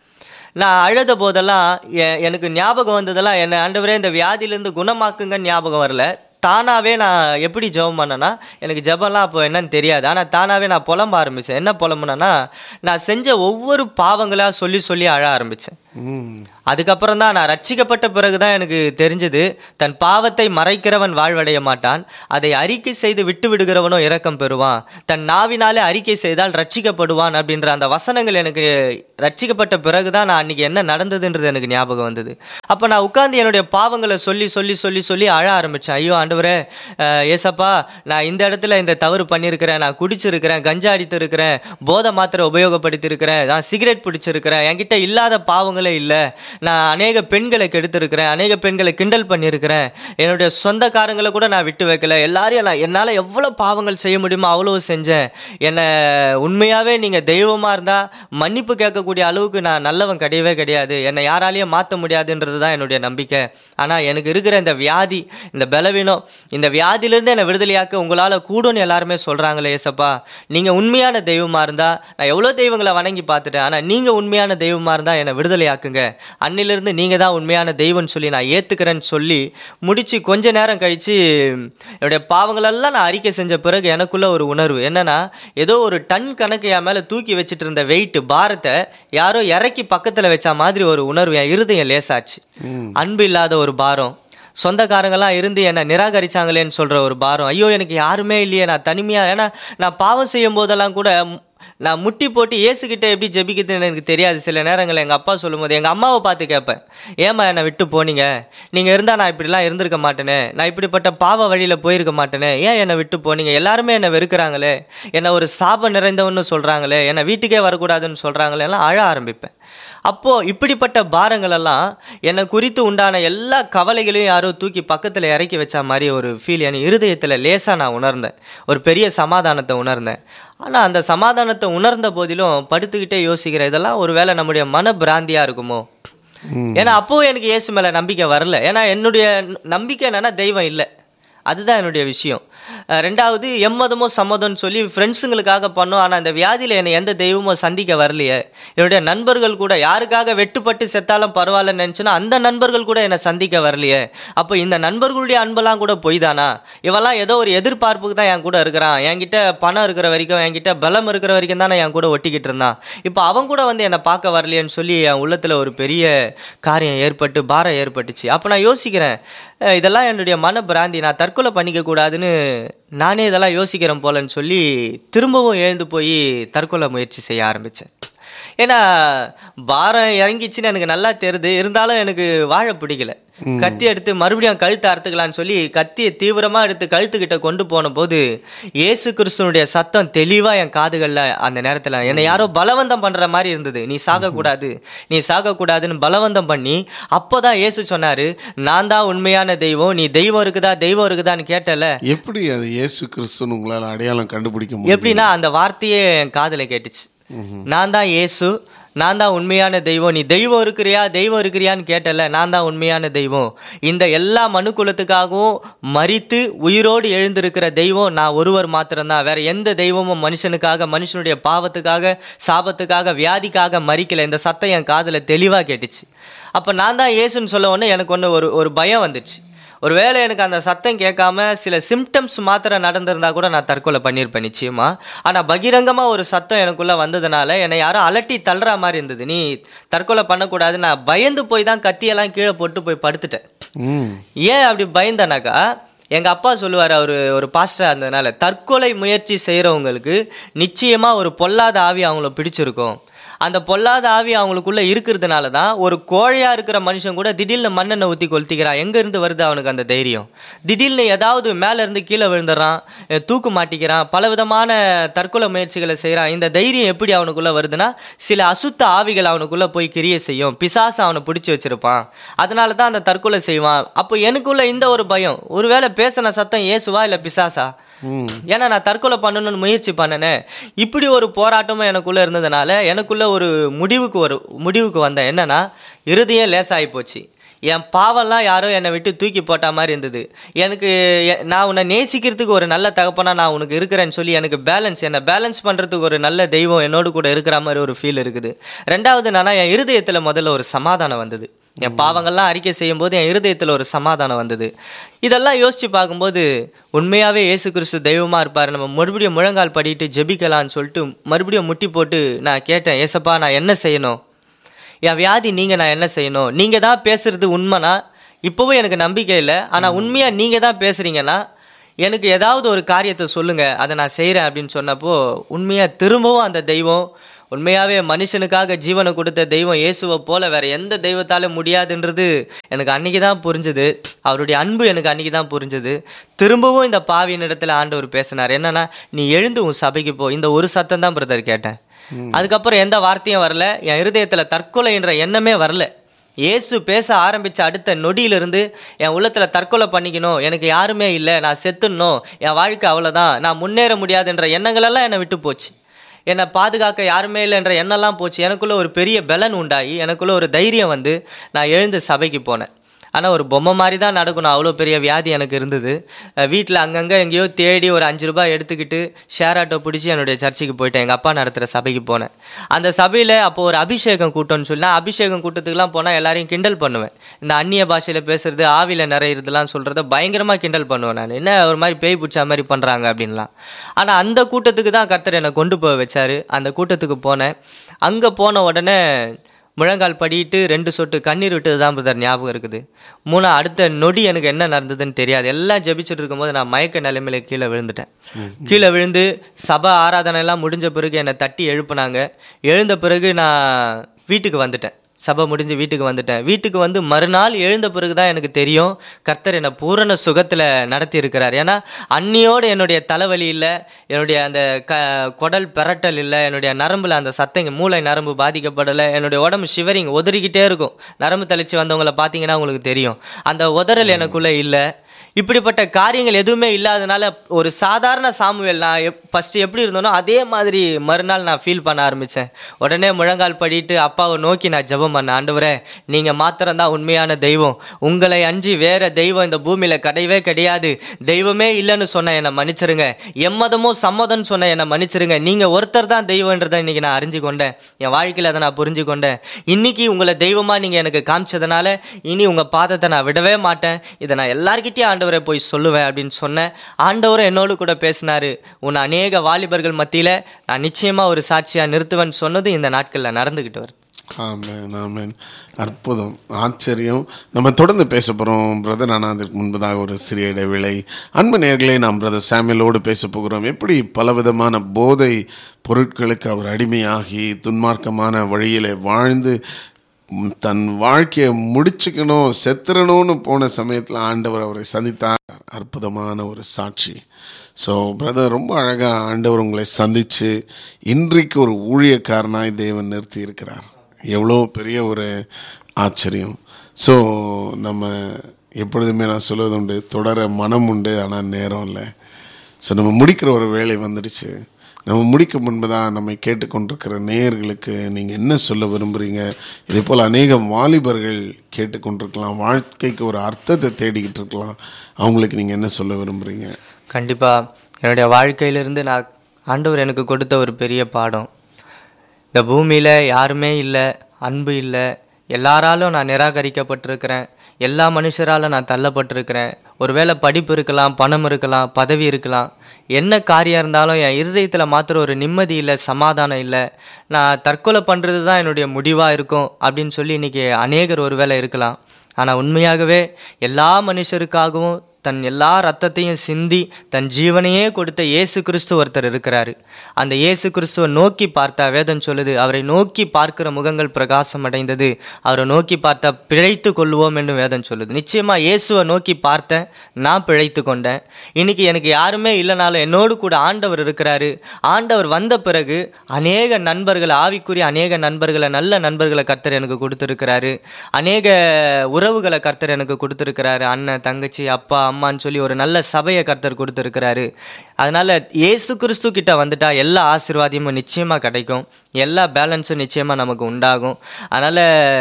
நான் அழுத போதெல்லாம் எ- எனக்கு ஞாபகம் வந்ததெல்லாம் என்னை ஆண்டவரே இந்த வியாதியிலேருந்து குணமாக்குங்கன்னு ஞாபகம் வரல தானாகவே நான் எப்படி ஜெபம் பண்ணேன்னா எனக்கு ஜெபம்லாம் அப்போ என்னன்னு தெரியாது ஆனால் தானாகவே நான் புலம்ப ஆரம்பித்தேன் என்ன புலம்புனேன்னா நான் செஞ்ச ஒவ்வொரு பாவங்களாக சொல்லி சொல்லி அழ ஆரம்பித்தேன் ம் அதுக்கப்புறம் தான் நான் ரட்சிக்கப்பட்ட பிறகு தான் எனக்கு தெரிஞ்சது தன் பாவத்தை மறைக்கிறவன் வாழ்வடைய மாட்டான் அதை அறிக்கை செய்து விட்டு விடுகிறவனோ இரக்கம் பெறுவான் தன் நாவினாலே அறிக்கை செய்தால் ரட்சிக்கப்படுவான் அப்படின்ற அந்த வசனங்கள் எனக்கு ரட்சிக்கப்பட்ட பிறகு தான் நான் அன்றைக்கி என்ன நடந்ததுன்றது எனக்கு ஞாபகம் வந்தது அப்போ நான் உட்கார்ந்து என்னுடைய பாவங்களை சொல்லி சொல்லி சொல்லி சொல்லி அழ ஆரம்பித்தேன் ஐயோ ஆண்டவரே அஹ், ஏசப்பா நான் இந்த இடத்துல இந்த தவறு பண்ணியிருக்கிறேன் நான் குடிச்சிருக்கிறேன் கஞ்சா அடித்திருக்கிறேன் போதை மாத்திரை உபயோகப்படுத்தியிருக்கிறேன் நான் சிகரெட் பிடிச்சிருக்கிறேன் என்கிட்ட இல்லாத பாவங்களே இல்லை நான் அநேக பெண்களை கெடுத்திருக்கிறேன் அநேக பெண்களை கிண்டல் பண்ணியிருக்கிறேன் என்னுடைய சொந்தக்காரங்களை கூட நான் விட்டு வைக்கல எல்லாரையும் நான் என்னால் எவ்வளோ பாவங்கள் செய்ய முடியுமோ அவ்வளோ செஞ்சேன் என்னை உண்மையாகவே நீங்கள் தெய்வமாக இருந்தால் மன்னிப்பு கேட்கக்கூடிய அளவுக்கு நான் நல்லவன் கிடையவே கிடையாது என்னை யாராலையும் மாற்ற முடியாதுன்றது தான் என்னுடைய நம்பிக்கை ஆனால் எனக்கு இருக்கிற இந்த வியாதி இந்த பலவீனம் இந்த வியாதியிலேருந்து என்னை விடுதலையாக்க உங்களால் கூடும்னு எல்லாருமே சொல்கிறாங்களே ஏசப்பா நீங்கள் உண்மையான தெய்வமாக இருந்தால் நான் எவ்வளோ தெய்வங்களை வணங்கி பார்த்துட்டேன் ஆனால் நீங்கள் உண்மையான தெய்வமாக இருந்தால் என்னை விடுதலையாக்குங்க அன்னிலிருந்து நீங்கள் தான் உண்மையான தெய்வம்னு சொல்லி நான் ஏற்றுக்கிறேன்னு சொல்லி முடித்து கொஞ்ச நேரம் கழித்து என்னுடைய பாவங்களெல்லாம் நான் அறிக்கை செஞ்ச பிறகு எனக்குள்ள ஒரு உணர்வு என்னன்னா ஏதோ ஒரு டன் கணக்கு என் மேலே தூக்கி வச்சுட்டு இருந்த வெயிட் பாரத்தை யாரோ இறக்கி பக்கத்தில் வச்ச மாதிரி ஒரு உணர்வு என் இருதயம் லேசாச்சு அன்பு இல்லாத ஒரு பாரம் சொந்தக்காரங்கெல்லாம் இருந்து என்னை நிராகரிச்சாங்களேன்னு சொல்கிற ஒரு பாரம் ஐயோ எனக்கு யாருமே இல்லையே நான் தனிமையாக ஏன்னா நான் பாவம் செய்யும் போதெல்லாம் கூட ம், நான் முட்டி போட்டு ஏசுகிட்ட எப்படி ஜெபிக்குதுன்னு எனக்கு தெரியாது சில நேரங்களில் எங்கள் அப்பா சொல்லும்போது எங்கள் அம்மாவை பார்த்து கேட்பேன் ஏம்மா என்னை விட்டு போனீங்க நீங்கள் இருந்தால் நான் இப்படிலாம் இருந்திருக்க மாட்டேனே நான் இப்படிப்பட்ட பாவ வழியில் போயிருக்க மாட்டேனே ஏன் என்னை விட்டு போனீங்க எல்லாருமே என்னை வெறுக்கிறாங்களே என்னை ஒரு சாபம் நிறைந்தவன்னு சொல்கிறாங்களே என்னை வீட்டுக்கே வரக்கூடாதுன்னு சொல்கிறாங்களே எல்லாம் அழ ஆரம்பிப்பேன் அப்போது இப்படிப்பட்ட பாரங்கள் எல்லாம் என்னை குறித்து உண்டான எல்லா கவலைகளையும் யாரோ தூக்கி பக்கத்தில் இறக்கி வச்ச மாதிரி ஒரு ஃபீல் என் இருதயத்தில் லேசாக நான் உணர்ந்தேன் ஒரு பெரிய சமாதானத்தை உணர்ந்தேன் ஆனால் அந்த சமாதானத்தை உணர்ந்த போதிலும் படுத்துக்கிட்டே யோசிக்கிறேன் இதெல்லாம் ஒருவேளை நம்முடைய மன பிராந்தியாக இருக்குமோ ஏன்னா அப்போவும் எனக்கு இயேசு மேலே நம்பிக்கை வரல ஏன்னா என்னுடைய நம்பிக்கை என்னன்னா தெய்வம் இல்லை அதுதான் என்னுடைய விஷயம் அஹ் ரெண்டாவது எம்மதமோ சம்மதம்னு சொல்லி ஃப்ரெண்ட்ஸுங்களுக்காக பண்ணோம் ஆனால் அந்த வியாதியில் என்னை எந்த தெய்வமோ சந்திக்க வரலையே என்னுடைய நண்பர்கள் கூட யாருக்காக வெட்டுப்பட்டு செத்தாலும் பரவாயில்லன்னு நினச்சுன்னா அந்த நண்பர்கள் கூட என்னை சந்திக்க வரலையே அப்போ இந்த நண்பர்களுடைய அன்பெல்லாம் கூட பொய் தானா இவெல்லாம் ஏதோ ஒரு எதிர்பார்ப்புக்கு தான் என் கூட இருக்கிறான் என்கிட்ட பணம் இருக்கிற வரைக்கும் என்கிட்ட பலம் இருக்கிற வரைக்கும் தானே என் கூட ஒட்டிக்கிட்டு இருந்தான் இப்போ அவன் கூட வந்து என்னை பார்க்க வரலையேன்னு சொல்லி என் உள்ளத்தில் ஒரு பெரிய காரியம் ஏற்பட்டு பாரம் ஏற்பட்டுச்சு அப்போ நான் யோசிக்கிறேன் அஹ் இதெல்லாம் என்னுடைய மன பிராந்தி நான் தற்கொலை பண்ணிக்க கூடாதுன்னு நானே இதெல்லாம் யோசிக்கிறேன் போலன்னு சொல்லி திரும்பவும் எழுந்து போய் தற்கொலை முயற்சி செய்ய ஆரம்பித்தேன் ஏன்னா பாரம் இறங்கிச்சுன்னு எனக்கு நல்லா தெரியுது இருந்தாலும் எனக்கு வாழ பிடிக்கல கத்தி எடுத்து மறுபடியும் கழுத்தை அறுத்துக்கலான்னு சொல்லி கத்தியை தீவிரமாக எடுத்து கழுத்துக்கிட்ட கொண்டு போன போது இயேசு கிறிஸ்துனுடைய சத்தம் தெளிவாக என் காதுகளில் அந்த நேரத்தில் என்னை யாரோ பலவந்தம் பண்ணுற மாதிரி இருந்தது நீ சாகக்கூடாது நீ சாகக்கூடாதுன்னு பலவந்தம் பண்ணி அப்போ தான் இயேசு சொன்னார் நான் தான் உண்மையான தெய்வம் நீ தெய்வம் இருக்குதா தெய்வம் இருக்குதான்னு கேட்டல எப்படி அது இயேசு கிறிஸ்துன்னு உங்களால் அடையாளம் கண்டுபிடிக்க முடியும் எப்படின்னா அந்த வார்த்தையே என் காதுல கேட்டுச்சு நான் தான் இயேசு நான் தான் உண்மையான தெய்வம் நீ தெய்வம் இருக்கிறியா தெய்வம் இருக்கிறியான்னு கேட்டல நான் தான் உண்மையான தெய்வம் இந்த எல்லா மனுக்குலத்துக்காகவும் மரித்து உயிரோடு எழுந்திருக்கிற தெய்வம் நான் ஒருவர் மாத்திரம்தான் வேற எந்த தெய்வமும் மனுஷனுக்காக மனுஷனுடைய பாவத்துக்காக சாபத்துக்காக வியாதிக்காக மறிக்கல இந்த சத்தம் என் காதில் தெளிவாக கேட்டுச்சு அப்போ நான் தான் இயேசுன்னு சொல்ல உடனே எனக்கு ஒன்று ஒரு ஒரு பயம் வந்துச்சு ஒருவேளை எனக்கு அந்த சத்தம் கேட்காம சில சிம்டம்ஸ் மாத்திரம் நடந்திருந்தா கூட நான் தற்கொலை பண்ணியிருப்பேன் நிச்சயமா ஆனால் பகிரங்கமாக ஒரு சத்தம் எனக்குள்ளே வந்ததுனால என்னை யாரும் அலட்டி தள்ளுற மாதிரி இருந்தது நீ தற்கொலை பண்ணக்கூடாது நான் பயந்து போய் தான் கத்தியெல்லாம் கீழே போட்டு போய் படுத்துட்டேன் ம் ஏன் அப்படி பயந்தனாக்கா எங்கள் அப்பா சொல்லுவார் அவர் ஒரு பாஸ்டர் இருந்ததுனால தற்கொலை முயற்சி செய்கிறவங்களுக்கு நிச்சயமாக ஒரு பொல்லாத ஆவி அவங்கள பிடிச்சிருக்கும் அந்த பொல்லாத ஆவி அவங்களுக்குள்ள இருக்கிறதுனால தான் ஒரு கோழையாக இருக்கிற மனுஷன் கூட திடீர்னு மண்ணெண்ணெய் ஊற்றி கொளுத்திக்கிறான் எங்கேருந்து வருது அவனுக்கு அந்த தைரியம் திடீர்னு ஏதாவது மேலே இருந்து கீழே விழுந்துடுறான் அஹ் தூக்கு மாட்டிக்கிறான் பலவிதமான தற்கொலை முயற்சிகளை செய்கிறான் இந்த தைரியம் எப்படி அவனுக்குள்ளே வருதுன்னா சில அசுத்த ஆவிகள் அவனுக்குள்ளே போய் கிரிய செய்யும் பிசாசு அவனை பிடிச்சி வச்சிருப்பான் அதனால தான் அந்த தற்கொலை செய்வான் அப்போ எனக்குள்ள இந்த ஒரு பயம் ஒருவேளை பேசின சத்தம் இயேசுவா இல்லை பிசாசா ஏன்னா நான் தற்கொலை பண்ணணும்னு முயற்சி பண்ணினேன் இப்படி ஒரு போராட்டமும் எனக்குள்ளே இருந்ததுனால எனக்குள்ள ஒரு முடிவுக்கு ஒரு முடிவுக்கு வந்தேன் என்னன்னா இருதயம் லேசாகி போச்சு என் பாவம்லாம் யாரோ என்னை விட்டு தூக்கி போட்ட மாதிரி இருந்தது எனக்கு எ- நான் உன்னை நேசிக்கிறதுக்கு ஒரு நல்ல தகப்பனா நான் உனக்கு இருக்கிறேன்னு சொல்லி எனக்கு பேலன்ஸ் என்னை பேலன்ஸ் பண்ணுறதுக்கு ஒரு நல்ல தெய்வம் என்னோடு கூட இருக்கிற மாதிரி ஒரு ஃபீல் இருக்குது ரெண்டாவது என்னன்னா என் இருதயத்தில் முதல்ல ஒரு சமாதானம் வந்தது என் பாவங்கள்லாம் அறிக்கை செய்யும்போது என் இருதயத்தில் ஒரு சமாதானம் வந்தது இதெல்லாம் யோசித்து பார்க்கும்போது உண்மையாகவே இயேசு கிறிஸ்து தெய்வமாக இருப்பார் நம்ம மறுபடியும் முழங்கால் படிட்டு ஜெபிக்கலான்னு சொல்லிட்டு மறுபடியும் முட்டி போட்டு நான் கேட்டேன் ஏசப்பா நான் என்ன செய்யணும் என் வியாதி நீங்கள் நான் என்ன செய்யணும் நீங்கள் தான் பேசுகிறது உண்மைனா இப்போவும் எனக்கு நம்பிக்கை இல்லை ஆனால் உண்மையாக நீங்கள் தான் பேசுகிறீங்கன்னா எனக்கு ஏதாவது ஒரு காரியத்தை சொல்லுங்கள் அதை நான் செய்கிறேன் அப்படின்னு சொன்னப்போ உண்மையாக திரும்பவும் அந்த தெய்வம் உண்மையாகவே மனுஷனுக்காக ஜீவனை கொடுத்த தெய்வம் இயேசுவை போல வேற எந்த தெய்வத்தாலும் முடியாதுன்றது எனக்கு அன்றைக்கி தான் புரிஞ்சுது அவருடைய அன்பு எனக்கு அன்றைக்கி தான் புரிஞ்சுது திரும்பவும் இந்த பாவியின் இடத்துல ஆண்டவர் பேசினார் என்னன்னா நீ எழுந்து உன் சபைக்கு போ இந்த ஒரு சத்தம் தான் பிரதர் கேட்டேன் அதுக்கப்புறம் எந்த வார்த்தையும் வரல என் இருதயத்தில் தற்கொலை என்ற எண்ணமே வரல இயேசு பேச ஆரம்பித்த அடுத்த நொடியிலிருந்து என் உள்ளத்தில் தற்கொலை பண்ணிக்கணும் எனக்கு யாருமே இல்லை நான் செத்துடணும் என் வாழ்க்கை அவ்வளோதான் நான் முன்னேற முடியாதுன்ற எண்ணங்களெல்லாம் என்னை விட்டு போச்சு என்னை பாதுகாக்க யாருமே இல்லைன்ற எண்ணெல்லாம் போச்சு எனக்குள்ளே ஒரு பெரிய பலன் உண்டாகி எனக்குள்ளே ஒரு தைரியம் வந்து நான் எழுந்து சபைக்கு போனேன் ஆனால் ஒரு பொம்மை மாதிரி தான் நடக்கணும் அவ்வளோ பெரிய வியாதி எனக்கு இருந்தது வீட்டில் அங்கங்கே எங்கேயோ தேடி ஒரு அஞ்சு ரூபாய் எடுத்துக்கிட்டு ஷேர் ஆட்டோ பிடிச்சி என்னுடைய சர்ச்சுக்கு போயிட்டேன் எங்கள் அப்பா நடத்துகிற சபைக்கு போனேன் அந்த சபையில் அப்போ ஒரு அபிஷேகம் கூட்டம்னு சொல்லி நான் அபிஷேகம் கூட்டத்துக்குலாம் போனால் எல்லாரையும் கிண்டல் பண்ணுவேன் இந்த அந்நிய பாஷையில் பேசுறது ஆவியில் நிறையிறதுலாம் சொல்கிறத பயங்கரமாக கிண்டல் பண்ணுவேன் நான் என்ன ஒரு மாதிரி பேய் பிடிச்ச மாதிரி பண்ணுறாங்க அப்படின்லாம் ஆனால் அந்த கூட்டத்துக்கு தான் கர்த்தர் என்னை கொண்டு போய் வச்சார் அந்த கூட்டத்துக்கு போனேன் அங்கே போன உடனே முழங்கால் படிட்டு ரெண்டு சொட்டு கண்ணீர் விட்டது தான் பிரதர் ஞாபகம் இருக்குது மூணா அடுத்த நொடி எனக்கு என்ன நடந்ததுன்னு தெரியாது எல்லாம் ஜெபிச்சுட்டு இருக்கும்போது நான் மயக்க நிலைமையில கீழே விழுந்துட்டேன் கீழே விழுந்து சபை ஆராதனை எல்லாம் முடிஞ்ச பிறகு என்னை தட்டி எழுப்புனாங்க எழுந்த பிறகு நான் வீட்டுக்கு வந்துட்டேன் சபை முடிஞ்சு வீட்டுக்கு வந்துட்டேன் வீட்டுக்கு வந்து மறுநாள் எழுந்த பிறகு தான் எனக்கு தெரியும் கர்த்தர் என்னை பூரண சுகத்தில் நடத்தி இருக்கிறார் ஏன்னா அன்னியோடு என்னுடைய தலைவலி இல்லை என்னுடைய அந்த க குடல் பெரட்டல் இல்லை என்னுடைய நரம்பில் அந்த சத்தங்க மூளை நரம்பு பாதிக்கப்படலை என்னுடைய உடம்பு ஷிவரிங் உதறிக்கிட்டே இருக்கும் நரம்பு தளிச்சு வந்தவங்களை பார்த்தீங்கன்னா உங்களுக்கு தெரியும் அந்த உதறல் எனக்குள்ளே இல்லை இப்படிப்பட்ட காரியங்கள் எதுவுமே இல்லாதனால ஒரு சாதாரண சாமுவேல் நான் எப் ஃபஸ்ட்டு எப்படி இருந்தேனோ அதே மாதிரி மறுநாள் நான் ஃபீல் பண்ண ஆரம்பித்தேன் உடனே முழங்கால் படிட்டு அப்பாவை நோக்கி நான் ஜெபம் பண்ணேன் ஆண்டவரே நீங்கள் மாத்திரம்தான் உண்மையான தெய்வம் உங்களை அன்றி வேற தெய்வம் இந்த பூமியில் கிடையவே கிடையாது தெய்வமே இல்லைன்னு சொன்ன என்னை மன்னிச்சிருங்க எம்மதமோ சம்மதம்னு சொன்ன என்னை மன்னிச்சிருங்க நீங்கள் ஒருத்தர் தான் தெய்வன்றதை இன்றைக்கி நான் அறிஞ்சு கொண்டேன் என் வாழ்க்கையில் அதை நான் புரிஞ்சு கொண்டேன் இன்னைக்கு உங்களை தெய்வமாக நீங்கள் எனக்கு காமிச்சதுனால இனி உங்கள் பாதத்தை நான் விடவே மாட்டேன் இதை நான் எல்லார்கிட்டயும் ஆண்டவரை போய் சொல்லுவேன் அப்படின்னு சொன்னேன் ஆண்டவரும் என்னோடு கூட பேசினாரு உன்னை அநேக வாலிபர்கள் மத்தியில் நான் நிச்சயமாக ஒரு சாட்சியாக நிறுத்துவேன்னு சொன்னது இந்த நாட்களில் நடந்துக்கிட்டு வருது ஆமென் ஆமென் அற்புதம் ஆச்சரியம் நம்ம தொடர்ந்து பேச போகிறோம் பிரதர் ஆனால் அதற்கு முன்பதாக ஒரு சிறிய இடைவேளை அன்பு நேர்களே நாம் பிரதர் சாமியலோடு பேச போகிறோம் எப்படி பலவிதமான போதை பொருட்களுக்கு அவர் அடிமையாகி துன்மார்க்கமான வழியிலே வாழ்ந்து ம், தன் வாழ்க்கையை முடிச்சுக்கணும் செத்துறணும்னு போன சமயத்தில் ஆண்டவர் அவரை சந்தித்தார் அற்புதமான ஒரு சாட்சி ஸோ பிரதர் ரொம்ப அழகாக ஆண்டவர் உங்களை சந்தித்து இன்றைக்கு ஒரு ஊழியக்காரனாய் தேவன் நிறுத்தி இருக்கிறார் எவ்வளோ பெரிய ஒரு ஆச்சரியம் ஸோ நம்ம எப்பொழுதுமே நான் சொல்வது உண்டு தொடர மனம் உண்டு ஆனால் நேரம் இல்லை ஸோ நம்ம முடிக்கிற ஒரு வேலை வந்துடுச்சு நம்ம முடிக்க முன்பதாக நம்மை கேட்டுக்கொண்டிருக்கிற நேயர்களுக்கு நீங்கள் என்ன சொல்ல விரும்புகிறீங்க இதே போல் அநேக வாலிபர்கள் கேட்டுக்கொண்டிருக்கலாம் வாழ்க்கைக்கு ஒரு அர்த்தத்தை தேடிக்கிட்டு இருக்கலாம் அவங்களுக்கு நீங்கள் என்ன சொல்ல விரும்புகிறீங்க கண்டிப்பாக என்னுடைய வாழ்க்கையிலிருந்து நான் ஆண்டவர் எனக்கு கொடுத்த ஒரு பெரிய பாடம் இந்த பூமியில் யாருமே இல்லை அன்பு இல்லை எல்லாராலும் நான் நிராகரிக்கப்பட்டிருக்கிறேன் எல்லா மனுஷராலும் நான் தள்ளப்பட்டிருக்கிறேன் ஒருவேளை படிப்பு இருக்கலாம் பணம் இருக்கலாம் பதவி இருக்கலாம் என்ன காரியம் இருந்தாலும் என் இருதயத்தில் மாத்திரம் ஒரு நிம்மதி இல்லை சமாதானம் இல்லை நான் தற்கொலை பண்ணுறது தான் என்னுடைய முடிவாக இருக்கும் அப்படின்னு சொல்லி இன்றைக்கி அநேகர் ஒருவேளை இருக்கலாம் ஆனால் உண்மையாகவே எல்லா மனுஷருக்காகவும் தன் எல்லா ரத்தத்தையும் சிந்தி தன் ஜீவனையே கொடுத்த இயேசு கிறிஸ்து ஒருத்தர் இருக்கிறாரு அந்த இயேசு கிறிஸ்துவை நோக்கி பார்த்தா வேதம் சொல்லுது அவரை நோக்கி பார்க்கிற முகங்கள் பிரகாசம் அடைந்தது அவரை நோக்கி பார்த்தா பிழைத்து கொள்வோம் என்று வேதம் சொல்லுது நிச்சயமா இயேசுவை நோக்கி பார்த்தேன் நான் பிழைத்து கொண்டேன் இன்னைக்கு எனக்கு யாருமே இல்லைனாலும் என்னோடு கூட ஆண்டவர் இருக்கிறாரு ஆண்டவர் வந்த பிறகு அநேக நண்பர்கள் ஆவிக்குரிய அநேக நண்பர்களை நல்ல நண்பர்களை கர்த்தர் எனக்கு கொடுத்துருக்கிறாரு அநேக உறவுகளை கர்த்தர் எனக்கு கொடுத்துருக்கிறாரு அண்ணன் தங்கச்சி அப்பா அம்மான்னு சொல்லி ஒரு நல்ல சபையை கர்த்தர் கொடுத்துருக்கிறாரு அதனால இயேசு கிறிஸ்து கிட்ட வந்துட்டா எல்லா ஆசீர்வாதமும் நிச்சயமாக கிடைக்கும் எல்லா பேலன்ஸும் நிச்சயமாக நமக்கு உண்டாகும் அதனால்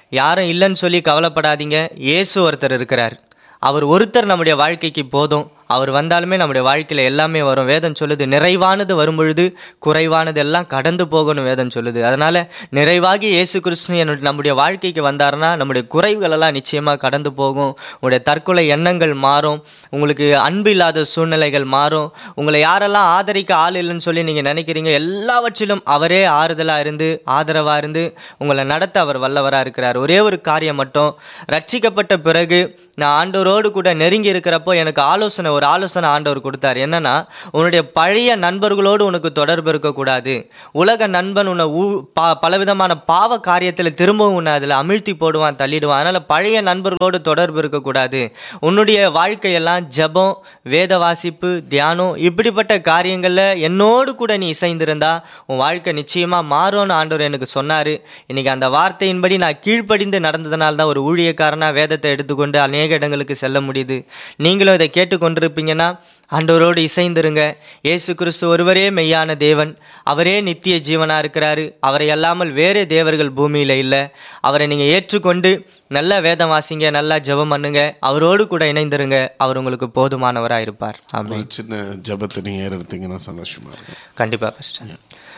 யாரும் இல்லைன்னு சொல்லி கவலைப்படாதீங்க இயேசு ஒருத்தர் இருக்கிறார் அவர் ஒருத்தர் நம்முடைய வாழ்க்கைக்கு போதும் அவர் வந்தாலுமே நம்முடைய வாழ்க்கையில் எல்லாமே வரும் வேதம் சொல்லுது நிறைவானது வரும் பொழுது குறைவானது எல்லாம் கடந்து போகணும் வேதம் சொல்லுது அதனால் நிறைவாகி இயேசு கிறிஸ்து என்னுடைய நம்முடைய வாழ்க்கைக்கு வந்தாருன்னா நம்முடைய குறைவுகள் எல்லாம் நிச்சயமாக கடந்து போகும் உங்களுடைய தற்கொலை எண்ணங்கள் மாறும் உங்களுக்கு அன்பு இல்லாத சூழ்நிலைகள் மாறும் உங்களை யாரெல்லாம் ஆதரிக்க ஆள் இல்லைன்னு சொல்லி நீங்கள் நினைக்கிறீங்க எல்லாவற்றிலும் அவரே ஆறுதலாக இருந்து ஆதரவாக இருந்து உங்களை நடத்த அவர் வல்லவராக இருக்கிறார் ஒரே ஒரு காரியம் மட்டும் ரட்சிக்கப்பட்ட பிறகு நான் ஆண்டவரோடு கூட நெருங்கி இருக்கிறப்போ எனக்கு ஆலோசனை ஒரு ஆலோசனை ஆண்டவர் கொடுத்தார் என்னன்னா உன்னுடைய பழைய நண்பர்களோடு உனக்கு தொடர்பு இருக்கக்கூடாது உலக நண்பன் உன்னை ஊ பா பலவிதமான பாவ காரியத்தில் திரும்பவும் உன்னை அதில் அமிழ்த்தி போடுவான் தள்ளிடுவான் அதனால் பழைய நண்பர்களோடு தொடர்பு இருக்கக்கூடாது உன்னுடைய வாழ்க்கையெல்லாம் ஜெபம் வேத வாசிப்பு தியானம் இப்படிப்பட்ட காரியங்களில் என்னோடு கூட நீ இசைந்திருந்தா உன் வாழ்க்கை நிச்சயமாக மாறும்னு ஆண்டவர் எனக்கு சொன்னார் இன்னைக்கு அந்த வார்த்தையின்படி நான் கீழ்ப்படிந்து நடந்ததுனால தான் ஒரு ஊழியக்காரனாக வேதத்தை எடுத்துக்கொண்டு அநேக இடங்களுக்கு செல்ல முடியுது நீங்களும் இதை கேட்டுக்கொண்டிருப்பீங்கன்னா ஆண்டவரோடு இசைந்திருங்க இயேசு கிறிஸ்து ஒருவரே மெய்யான தேவன் அவரே நித்திய ஜீவனாக இருக்கிறாரு அவரை அல்லாமல் வேறே தேவர்கள் பூமியில் இல்லை அவரை நீங்கள் ஏற்றுக்கொண்டு நல்லா வேதம் வாசிங்க நல்லா ஜெபம் பண்ணுங்க அவரோடு கூட இணைந்திருங்க அவர் உங்களுக்கு போதுமானவராக இருப்பார் ஆமென் ஒரு சின்ன ஜபத்தை நீங்கள் ஏறெடுத்தீங்கன்னா சந்தோஷமா இருக்கும் கண்டிப்பாக பாஸ்டர்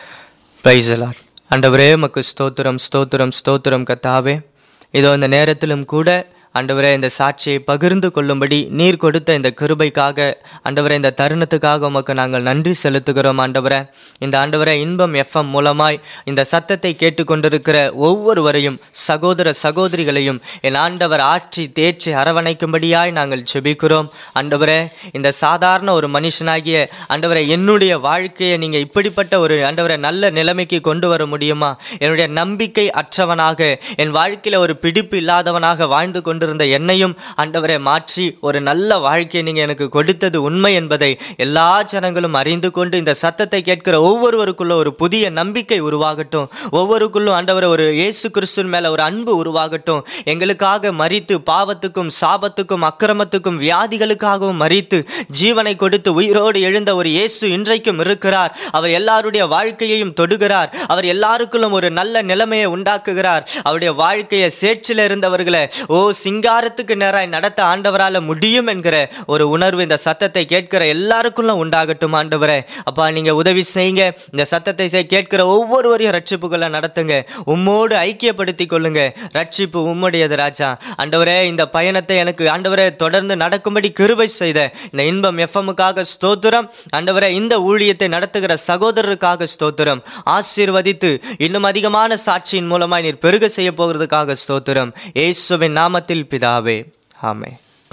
பிரைஸ் லார்ட் ஆண்டவரே மக்கு ஸ்தோத்திரம் ஸ்தோத்திரம் ஸ்தோத்திரம் கத்தாவே இதோ இந்த நேரத்திலும் கூட ஆண்டவரே இந்த சாட்சியை பகிர்ந்து கொள்ளும்படி நீர் கொடுத்த இந்த கிருபைக்காக ஆண்டவரே இந்த தருணத்துக்காக உமக்கு நாங்கள் நன்றி செலுத்துகிறோம் ஆண்டவரே இந்த ஆண்டவரே இன்பம் எஃப்எம் மூலமாய் இந்த சத்தத்தை கேட்டுக்கொண்டிருக்கிற ஒவ்வொருவரையும் சகோதர சகோதரிகளையும் என் ஆண்டவர் ஆற்றி தேற்றி அரவணைக்கும்படியாய் நாங்கள் ஜெபிக்கிறோம் ஆண்டவரே இந்த சாதாரண ஒரு மனுஷனாகிய ஆண்டவரே என்னுடைய வாழ்க்கையை நீங்கள் இப்படிப்பட்ட ஒரு ஆண்டவரை நல்ல நிலைமைக்கு கொண்டு வர முடியுமா என்னுடைய நம்பிக்கை அற்றவனாக என் வாழ்க்கையில் ஒரு பிடிப்பு இல்லாதவனாக வாழ்ந்து கொண்டிருந்த என்னையும் ஆண்டவரை மாற்றி ஒரு நல்ல வாழ்க்கையை நீங்கள் எனக்கு கொடுத்தது உண்மை என்பதை எல்லா ஜனங்களும் அறிந்து கொண்டு இந்த சத்தத்தை கேட்கிற ஒவ்வொருவருக்குள்ள ஒரு புதிய நம்பிக்கை உருவாகட்டும் ஒவ்வொருக்குள்ளும் ஆண்டவரை ஒரு இயேசு கிறிஸ்துவின் மேலே ஒரு அன்பு உருவாகட்டும் எங்களுக்காக மறித்து பாவத்துக்கும் சாபத்துக்கும் அக்கிரமத்துக்கும் வியாதிகளுக்காகவும் மறித்து ஜீவனை கொடுத்து உயிரோடு எழுந்த ஒரு இயேசு இன்றைக்கும் இருக்கிறார் அவர் எல்லாருடைய வாழ்க்கையையும் தொடுகிறார் அவர் எல்லாருக்குள்ளும் ஒரு நல்ல நிலைமையை உண்டாக்குகிறார் அவருடைய வாழ்க்கையை சேற்றில் இருந்தவர்களை ஓ சிங்காரத்துக்கு நேராய் நடத்த ஆண்டவரால் முடியும் என்கிற ஒரு உணர்வு இந்த சத்தத்தை கேட்கிற எல்லாருக்குள்ளும் உண்டாகட்டும் ஆண்டவரே அப்பா நீங்கள் உதவி செய்யுங்க இந்த சத்தத்தை செய்- கேட்கிற ஒவ்வொருவரையும் ரட்சிப்புகளை நடத்துங்க உம்மோடு ஐக்கியப்படுத்தி கொள்ளுங்க ரட்சிப்பு உம்முடையது ராஜா ஆண்டவரே இந்த பயணத்தை எனக்கு ஆண்டவரே தொடர்ந்து நடக்கும்படி கிருபை செய்த இந்த இன்பம் எஃப்எம்முக்காக ஸ்தோத்திரம் ஆண்டவரே இந்த ஊழியத்தை நடத்துகிற சகோதரருக்காக ஸ்தோத்திரம் ஆசீர்வதித்து இன்னும் அதிகமான சாட்சியின் மூலமாய் நீர் பெருக செய்ய போகிறதுக்காக ஸ்தோத்திரம் இயேசுவின் நாமத்தில் பிதாவே ஆமே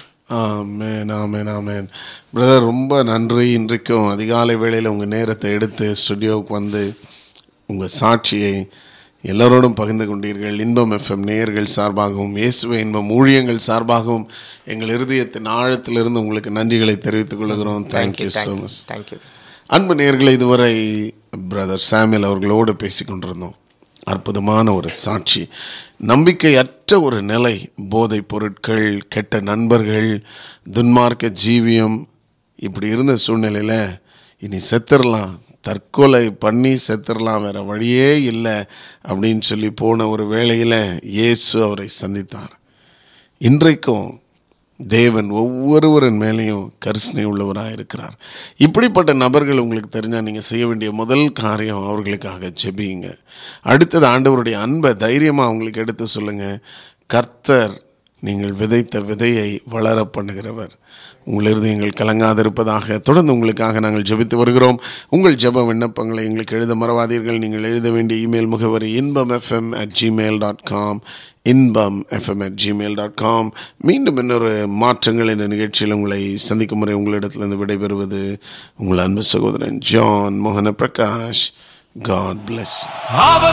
ஆமேன் ஆமேன் ஆமேன் பிரதர் ரொம்ப நன்றி இன்றைக்கும் அதிகாலை வேளையில் உங்கள் நேரத்தை எடுத்து ஸ்டுடியோவுக்கு வந்து உங்கள் சாட்சியை எல்லோரோடும் பகிர்ந்து கொண்டீர்கள் இன்பம் எஃப்எம் நேயர்கள் சார்பாகவும் இயேசுவை இன்பம் ஊழியங்கள் சார்பாகவும் எங்கள் இருதயத்தின் ஆழத்திலிருந்து உங்களுக்கு நன்றிகளை தெரிவித்துக் கொள்கிறோம் தேங்க்யூ ஸோ மச் தேங்க்யூ அன்பு நேயர்களை இதுவரை பிரதர் சாமுவேல் அவர்களோடு பேசிக் கொண்டிருந்தோம் அற்புதமான ஒரு சாட்சி நம்பிக்கையற்ற ஒரு நிலை போதைப் பொருட்கள் கெட்ட நண்பர்கள் துன்மார்க்க ஜீவியம் இப்படி இருந்த சூழ்நிலையில் இனி செத்துடலாம் தற்கொலை பண்ணி செத்துடலாம் வேற வழியே இல்லை அப்படின்னு சொல்லி போன ஒரு வேளையில் இயேசு அவரை சந்தித்தார் இன்றைக்கும் தேவன் ஒவ்வொருவரின் மேலேயும் கரிசனை உள்ளவராக இருக்கிறார் இப்படிப்பட்ட நபர்கள் உங்களுக்கு தெரிஞ்சால் நீங்கள் செய்ய வேண்டிய முதல் காரியம் அவர்களுக்காக ஜெபியுங்க அடுத்தது ஆண்டவருடைய அன்பை தைரியமாக அவங்களுக்கு எடுத்து சொல்லுங்கள் கர்த்தர் நீங்கள் விதைத்த விதையை வளர பண்ணுகிறவர் உங்கள் இருதயங்கள் கலங்காதிருப்பதாக தொடர்ந்து உங்களுக்காக நாங்கள் ஜெபித்து வருகிறோம் உங்கள் ஜெப விண்ணப்பங்களை எங்களுக்கு எழுத மறவாதீர்கள் நீங்கள் எழுத வேண்டிய இமெயில் முகவரி Inbam F M at Gmail dot com Inbam F M at Gmail dot com மீண்டும் இன்னொரு மாற்றங்கள் என்ற நிகழ்ச்சியில் உங்களை சந்திக்கும் முறை உங்களிடத்திலிருந்து விடைபெறுவது உங்கள் அன்பு சகோதரன் ஜான் மோகன பிரகாஷ் காட் bless you